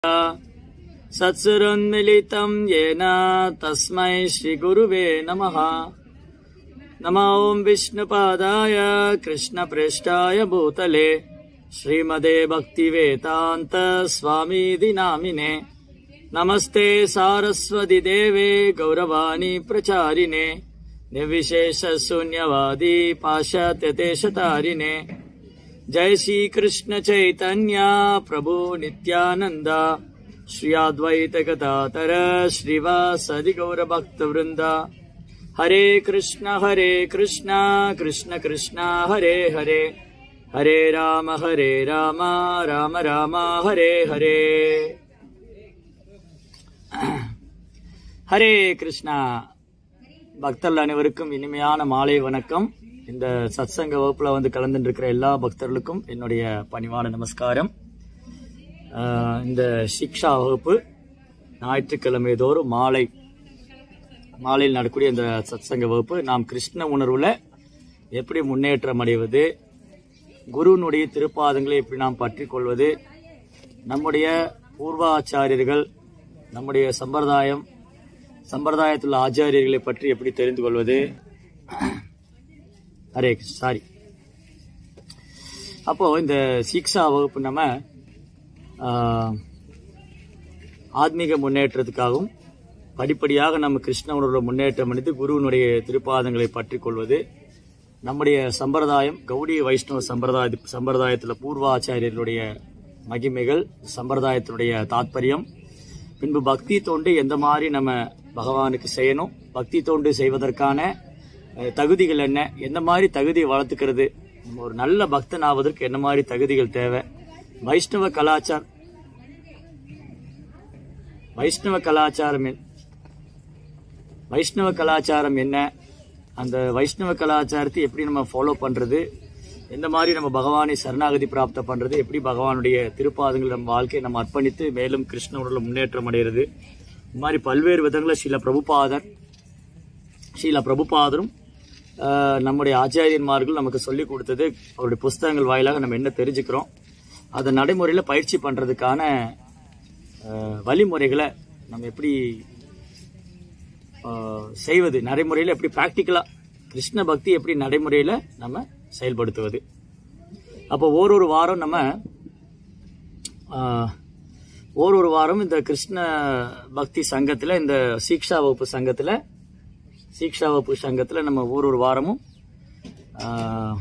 सत्सुरोन्मिलितं येन तस्मै श्रीगुरुवे नमः नमो ॐ विष्णुपादाय कृष्णप्रेष्ठाय भूतले श्रीमदे भक्तिवेदान्त स्वामीति नामिने नमस्ते सारस्वति देवे गौरवाणी प्रचारिणे निर्विशेषशून्यवादी पाश्चात्यदेशतारिणे जय श्री कृष्ण चैतन्य प्रभु नित्यानंद श्री अद्वैत गदाधर श्रीवासदि गौर भक्त वृंद हरे कृष्ण हरे कृष्ण कृष्ण कृष्ण हरे हरे हरे राम हरे राम राम राम हरे हरे ஹரே கிருஷ்ணா பக்தர்கள் அனைவருக்கும் இனிமையான மாலை வணக்கம் இந்த சத்சங்க வகுப்புல வந்து கலந்துட்டு இருக்கிற எல்லா பக்தர்களுக்கும் என்னுடைய பணிவான நமஸ்காரம் ஆஹ் இந்த சிக்ஷா வகுப்பு ஞாயிற்றுக்கிழமை தோறும் மாலை மாலையில் நடக்கூடிய இந்த சத்சங்க வகுப்பு நாம் கிருஷ்ண உணர்வுல எப்படி முன்னேற்றம் அடைவது குருவினுடைய திருப்பாதங்களை எப்படி நாம் பற்றி கொள்வது நம்முடைய பூர்வாச்சாரியர்கள் நம்முடைய சம்பிரதாயம் சம்பிரதாயத்தில் உள்ள ஆச்சாரியர்களை பற்றி எப்படி தெரிந்து கொள்வது ஹரே சாரி அப்போ இந்த சீக்ஷா வகுப்பு நம்ம ஆஹ், ஆத்மீக முன்னேற்றத்துக்காகவும் படிப்படியாக நம்ம கிருஷ்ண உணர்வுல முன்னேற்றம் அடைந்து குருவினுடைய திருப்பாதங்களை பற்றி கொள்வது நம்முடைய சம்பிரதாயம் கௌடிய வைஷ்ணவ சம்பிரதாய சம்பிரதாயத்தில் பூர்வாச்சாரியர்களுடைய மகிமைகள் சம்பிரதாயத்தினுடைய தாத்பரியம் பின்பு பக்தி தொண்டு எந்த மாதிரி நம்ம பகவானுக்கு செய்யணும் பக்தி தொண்டு செய்வதற்கான அஹ், தகுதிகள் என்ன எந்த மாதிரி தகுதியை வளர்த்துக்கிறது நம்ம ஒரு நல்ல பக்தன் ஆவதற்கு என்ன மாதிரி தகுதிகள் தேவை வைஷ்ணவ கலாச்சார வைஷ்ணவ கலாச்சாரம் என்- வைஷ்ணவ கலாச்சாரம் என்ன அந்த வைஷ்ணவ கலாச்சாரத்தை எப்படி நம்ம ஃபாலோ பண்றது எந்த மாதிரி நம்ம பகவானை சரணாகதி பிராப்த பண்றது எப்படி பகவானுடைய திருப்பாதங்கள் நம்ம வாழ்க்கையை நம்ம அர்ப்பணித்து மேலும் கிருஷ்ண உடல முன்னேற்றம் அடைகிறது இந்த மாதிரி பல்வேறு விதங்களில் ஸ்ரீல பிரபுபாதர் ஸ்ரீல பிரபுபாதரும் ஆஹ், நம்முடைய ஆச்சாரியன்மார்கள் நமக்கு சொல்லி கொடுத்தது அவருடைய புஸ்தகங்கள் வாயிலாக நம்ம என்ன தெரிஞ்சுக்கிறோம் அதை நடைமுறையில் பயிற்சி பண்றதுக்கான ஆஹ், வழிமுறைகளை நம்ம எப்படி ஆஹ், செய்வது நடைமுறையில் எப்படி ப்ராக்டிக்கலா கிருஷ்ண பக்தி எப்படி நடைமுறையில் நம்ம செயல்படுத்துவது அப்போ ஓரொரு வாரம் நம்ம ஆஹ், ஓரொரு வாரம் இந்த கிருஷ்ண பக்தி சங்கத்தில் இந்த சீக்ஷா வகுப்பு சங்கத்தில் சீக்ஷா வகுப்பு சங்கத்தில் நம்ம ஒவ்வொரு வாரமும் ஆஹ்,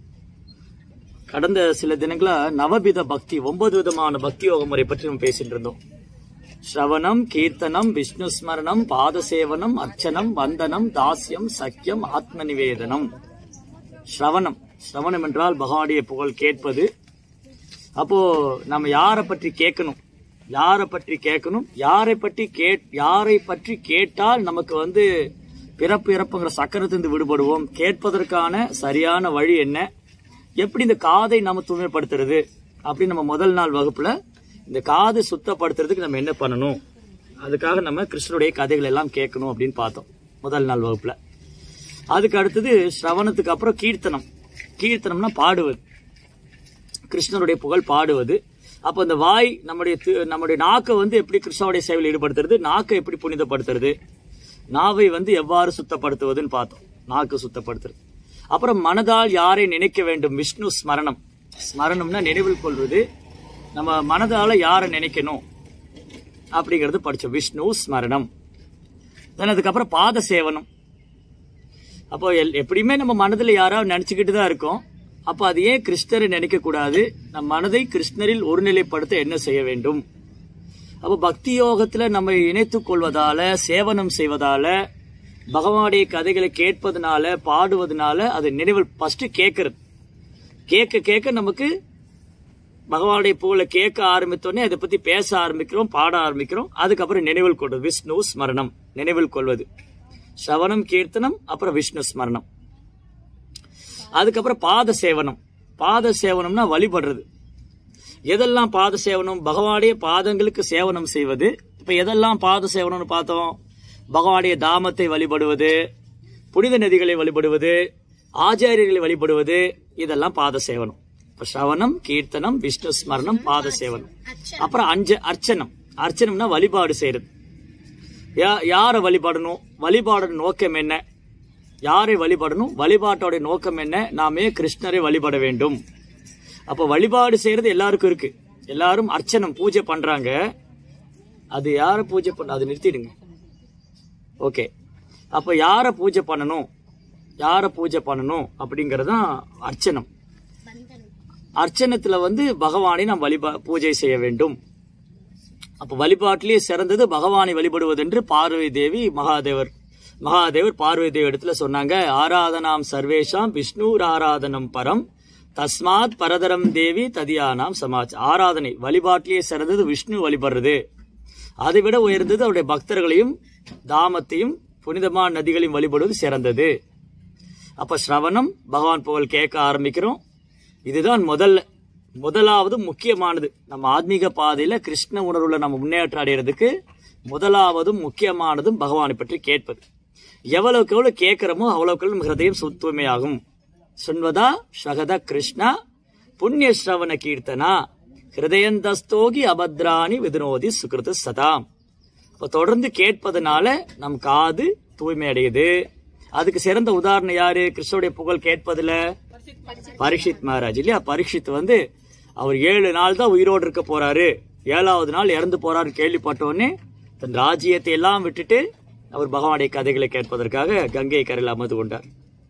கடந்த சில தினங்களா நவவித பக்தி ஒன்பது விதமான பக்தி யோக முறை பற்றி நம்ம பேசிட்டு இருந்தோம் ஸ்ரவணம் கீர்த்தனம் விஷ்ணு ஸ்மரணம் பாத சேவனம் அர்ச்சனம் வந்தனம் தாஸ்யம் சக்கியம் ஆத்ம நிவேதனம் ஸ்ரவணம் ஸ்ரவணம் என்றால் பகவானுடைய புகழ் கேட்பது அப்போ நம்ம யாரை பற்றி கேட்கணும் யாரை பற்றி கேட்கணும் யாரை பற்றி கேட் யாரை பற்றி கேட்டால் நமக்கு வந்து பிறப்பு இறப்புங்கிற சக்கரத்திலிருந்து விடுபடுவோம் கேட்பதற்கான சரியான வழி என்ன எப்படி இந்த காதை நம்ம தூய்மைப்படுத்துறது அப்படின்னு நம்ம முதல் நாள் வகுப்புல இந்த காது சுத்தப்படுத்துறதுக்கு நம்ம என்ன பண்ணணும் அதுக்காக நம்ம கிருஷ்ணருடைய கதைகள் எல்லாம் கேட்கணும் அப்படின்னு பார்த்தோம் முதல் நாள் வகுப்புல அதுக்கு அடுத்தது ஸ்ரவணத்துக்கு அப்புறம் கீர்த்தனம் கீர்த்தனம்னா பாடுவது கிருஷ்ணருடைய புகழ் பாடுவது அப்போ இந்த வாய் நம்முடைய தி- நம்முடைய நாக்கை வந்து எப்படி கிருஷ்ணனுடைய சேவையில் ஈடுபடுத்துறது நாக்கை எப்படி புனிதப்படுத்துறது நாவை வந்து எவ்வாறு சுத்தப்படுத்துவதுன்னு பார்த்தோம் நாக்கு சுத்தப்படுத்துறது அப்புறம் மனதால் யாரை நினைக்க வேண்டும் விஷ்ணு ஸ்மரணம் ஸ்மரணம்னா நினைவில் கொள்வது நம்ம மனதால யாரை நினைக்கணும் அப்படிங்கறது படிச்சோம் விஷ்ணு ஸ்மரணம் Then அதுக்கப்புறம் பாத சேவனம் அப்போ எல்- எப்படியுமே நம்ம மனதில் யாராவது நினைச்சுக்கிட்டு தான் இருக்கோம் அப்போ அது ஏன் கிருஷ்ணரை நினைக்க கூடாது நம் மனதை கிருஷ்ணரில் ஒருநிலைப்படுத்த என்ன செய்ய வேண்டும் அப்போ பக்தி யோகத்துல நம்ம இணைத்துக் கொள்வதால சேவனம் செய்வதால பகவானுடைய கதைகளை கேட்பதனால பாடுவதனால அது நினைவில் ஃபர்ஸ்ட் கேட்கறது கேட்க கேட்க நமக்கு பகவானுடைய புகழை கேட்க ஆரம்பித்தோடனே அதை பத்தி பேச ஆரம்பிக்கிறோம் பாட ஆரம்பிக்கிறோம் அதுக்கப்புறம் நினைவில் கொள்வது விஷ்ணு ஸ்மரணம் நினைவில் கொள்வது சவணம் கீர்த்தனம் அப்புறம் விஷ்ணு ஸ்மரணம் அதுக்கப்புறம் பாத சேவனம் பாத சேவனம்னா வழிபடுறது எதெல்லாம் பாத சேவனம் பகவானுடைய பாதங்களுக்கு சேவனம் செய்வது இப்ப எதெல்லாம் பாத சேவனம்னு பார்த்தோம் பகவானுடைய தாமத்தை வழிபடுவது புனித நதிகளை வழிபடுவது ஆச்சாரியர்களை வழிபடுவது இதெல்லாம் பாத சேவனம் இப்ப ஸ்ரவணம் கீர்த்தனம் விஷ்ணு ஸ்மரணம் பாத சேவனம் அப்புறம் அஞ்ச அர்ச்சனம் அர்ச்சனம்னா வழிபாடு செய்யறது யா- யாரை வழிபடணும் வழிபாடோட நோக்கம் என்ன யாரை வழிபடணும் வழிபாட்டோட நோக்கம் என்ன நாமே கிருஷ்ணரை வழிபட வேண்டும் அப்ப வழிபாடு செய்யறது எல்லாருக்கும் இருக்கு எல்லாரும் அர்ச்சனம் பூஜை பண்றாங்க அது யார பூஜை பண்ண அது நிறுத்திடுங்க ஓகே அப்ப யார பூஜை பண்ணணும் யார பூஜை பண்ணணும் அப்படிங்கறதுதான் அர்ச்சனம் அர்ச்சனத்துல வந்து பகவானை நாம் வழிபா பூஜை செய்ய வேண்டும் அப்ப வழிபாட்டிலேயே சிறந்தது பகவானை வழிபடுவது என்று பார்வதி தேவி மகாதேவர் மகாதேவர் பார்வதி தேவி இடத்துல சொன்னாங்க ஆராதனாம் சர்வேஷாம் விஷ்ணு ஆராதனம் பரம் தஸ்மாத் பரதரம் தேவி ததியானாம் சமாஜ் ஆராதனை வழிபாட்டிலேயே சிறந்தது விஷ்ணு வழிபடுறது அதை விட உயர்ந்தது அவருடைய பக்தர்களையும் தாமத்தையும் புனிதமான நதிகளையும் வழிபடுவது சிறந்தது அப்ப ஸ்ரவணம் பகவான் புகழ் கேட்க ஆரம்பிக்கிறோம் இதுதான் முதல்ல முதலாவது முக்கியமானது நம்ம ஆத்மீக பாதையில கிருஷ்ண உணர்வுல நம்ம முன்னேற்றம் அடைகிறதுக்கு முதலாவதும் முக்கியமானதும் பகவானை பற்றி கேட்பது எவ்வளவுக்கு எவ்வளவு கேட்கிறோமோ அவ்வளவுக்கு நம்ம ஹிருதயம் சு- தூய்மையாகும் சுன்வதா ஸ்வகத கிருஷ்ணா புண்ணிய ஸ்ரவண கீர்த்தனா ஹிருதயந்தஸ்தோகி அபத்ராணி விதுனோதி சுகிருத சதாம் இப்ப தொடர்ந்து கேட்பதனால நம் காது தூய்மை அடையுது அதுக்கு சிறந்த உதாரணம் யாரு கிருஷ்ணனுடைய புகழ் கேட்பதுல பரீட்சித் மகாராஜ் இல்லையா பரீட்சித் வந்து அவர் ஏழு நாள் தான் உயிரோடு இருக்க போறாரு ஏழாவது நாள் இறந்து போறாரு கேள்விப்பட்ட உடனே தன் ராஜ்யத்தை எல்லாம் விட்டுட்டு அவர் பகவானுடைய கதைகளை கேட்பதற்காக கங்கை கரையில் அமர்ந்து கொண்டார்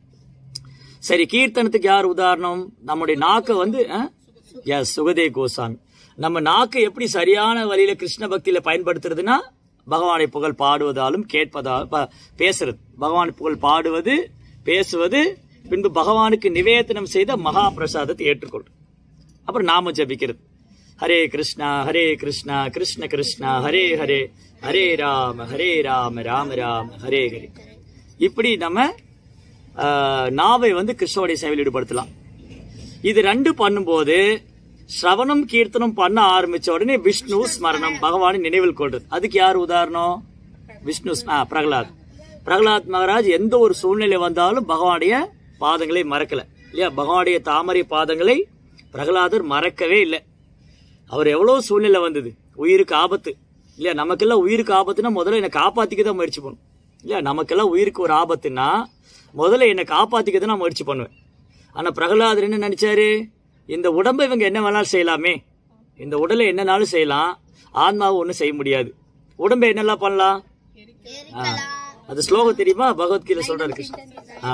சரி கீர்த்தனத்துக்கு யார் உதாரணம் நம்முடைய நாக்கை வந்து எஸ் சுகதே கோசாமி நம்ம நாக்கை எப்படி சரியான வழியில கிருஷ்ண பக்தியில பயன்படுத்துறதுன்னா பகவானை புகழ் பாடுவதாலும் கேட்பதால் ப- பேசுறது பகவானை புகழ் பாடுவது பேசுவது பின்பு பகவானுக்கு நிவேதனம் செய்த மகா பிரசாதத்தை ஏற்றுக்கொள்றது அப்புறம் நாம ஜபிக்கிறது ஹரே கிருஷ்ணா ஹரே கிருஷ்ணா கிருஷ்ண கிருஷ்ணா ஹரே ஹரே ஹரே ராம ஹரே ராம ராம ராம ஹரே ஹரே இப்படி நம்ம ஆஹ், நாவை வந்து கிருஷ்ணனுடைய சேவையில் ஈடுபடுத்தலாம் இது ரெண்டு பண்ணும்போது ஸ்ரவணம் கீர்த்தனம் பண்ண ஆரம்பிச்ச உடனே விஷ்ணு ஸ்மரணம் பகவானை நினைவில் கொள்றது அதுக்கு யார் உதாரணம் விஷ்ணு ஸ்ம- ஆ, பிரகலாத் பிரகலாத் மகாராஜ் எந்த ஒரு சூழ்நிலை வந்தாலும் பகவானுடைய பாதங்களை மறக்கல இல்லையா பகவானுடைய தாமரை பாதங்களை பிரகலாதர் மறக்கவே இல்லை அவர் எவ்வளவு சூழ்நிலை வந்தது உயிருக்கு ஆபத்து இல்லையா நமக்கெல்லாம் உயிருக்கு ஆபத்துனா முதல்ல என்னை காப்பாத்திக்க தான் முயற்சி பண்ணும் இல்லையா நமக்கெல்லாம் உயிருக்கு ஒரு ஆபத்துனா முதல்ல என்னை காப்பாத்திக்க தான் நான் முயற்சி பண்ணுவேன் ஆனா பிரகலாதர் என்ன நினைச்சாரு இந்த உடம்பை இவங்க என்ன வேணாலும் செய்யலாமே இந்த உடலை என்னனாலும் செய்யலாம் ஆன்மாவை ஒன்றும் செய்ய முடியாது உடம்பை என்னெல்லாம் பண்ணலாம் ஆ. அது ஸ்லோகம் தெரியுமா பகவத்கீதை சொல்றாரு கிருஷ்ணன் ஆ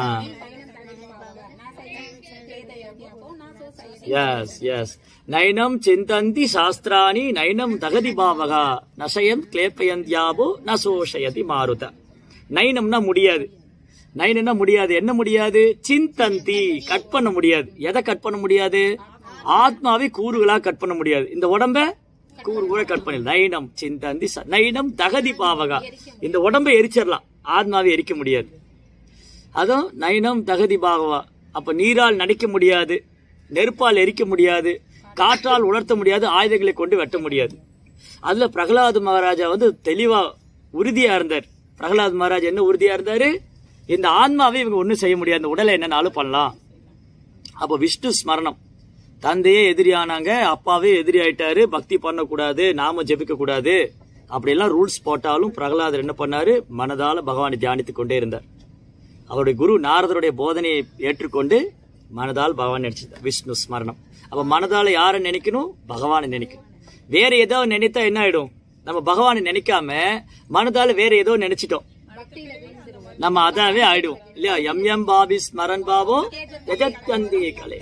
எஸ் எஸ் நைனம் சிந்தந்தி சாஸ்திராணி நைனம் தகதி பாவகா நசயம் கிளேப்பயந்தியாபோ ந சோஷயதி மாருத நைனம்னா முடியாது நைனம்னா முடியாது என்ன முடியாது சிந்தந்தி கட் பண்ண முடியாது எதை கட் பண்ண முடியாது ஆத்மாவை கூறுகளா கட் பண்ண முடியாது இந்த உடம்ப கூறு கூட கட் பண்ணல நைனம் சிந்தந்தி ச- நைனம் தகதி பாவகா இந்த உடம்பை எரிச்சிடலாம் ஆத்மாவை எரிக்க முடியாது அதுவும் நயனம் தகுதி பாகவா அப்ப நீரால் நனைக்க முடியாது நெருப்பால் எரிக்க முடியாது காற்றால் உணர்த்த முடியாது ஆயுதங்களை கொண்டு வெட்ட முடியாது அதுல பிரகலாத் மகாராஜா வந்து தெளிவா உறுதியா இருந்தார் பிரகலாத் மகாராஜ் என்ன உறுதியா இருந்தாரு இந்த ஆன்மாவை இவங்க ஒண்ணும் செய்ய முடியாது இந்த உடலை என்னனாலும் பண்ணலாம் அப்ப விஷ்ணு ஸ்மரணம் தந்தையே எதிரியானாங்க அப்பாவே எதிரி ஆயிட்டாரு பக்தி பண்ணக்கூடாது நாம ஜெபிக்க கூடாது அப்படியெல்லாம் ரூல்ஸ் போட்டாலும் பிரகலாதர் என்ன பண்ணாரு மனதால பகவானை தியானித்துக் கொண்டே இருந்தார் அவருடைய குரு நாரதருடைய போதனையை ஏற்றுக்கொண்டு மனதால் பகவான் நினைச்சிருந்தார் விஷ்ணு ஸ்மரணம் அப்ப மனதால யாரை நினைக்கணும் பகவானை நினைக்கணும் வேற ஏதோ நினைத்தா என்ன ஆயிடும் நம்ம பகவானை நினைக்காம மனதால வேற ஏதோ நினைச்சிட்டோம் நம்ம அதாவே ஆயிடுவோம் இல்லையா எம் எம் பாபி ஸ்மரன் பாவோ ஜெகத்கந்தி கலை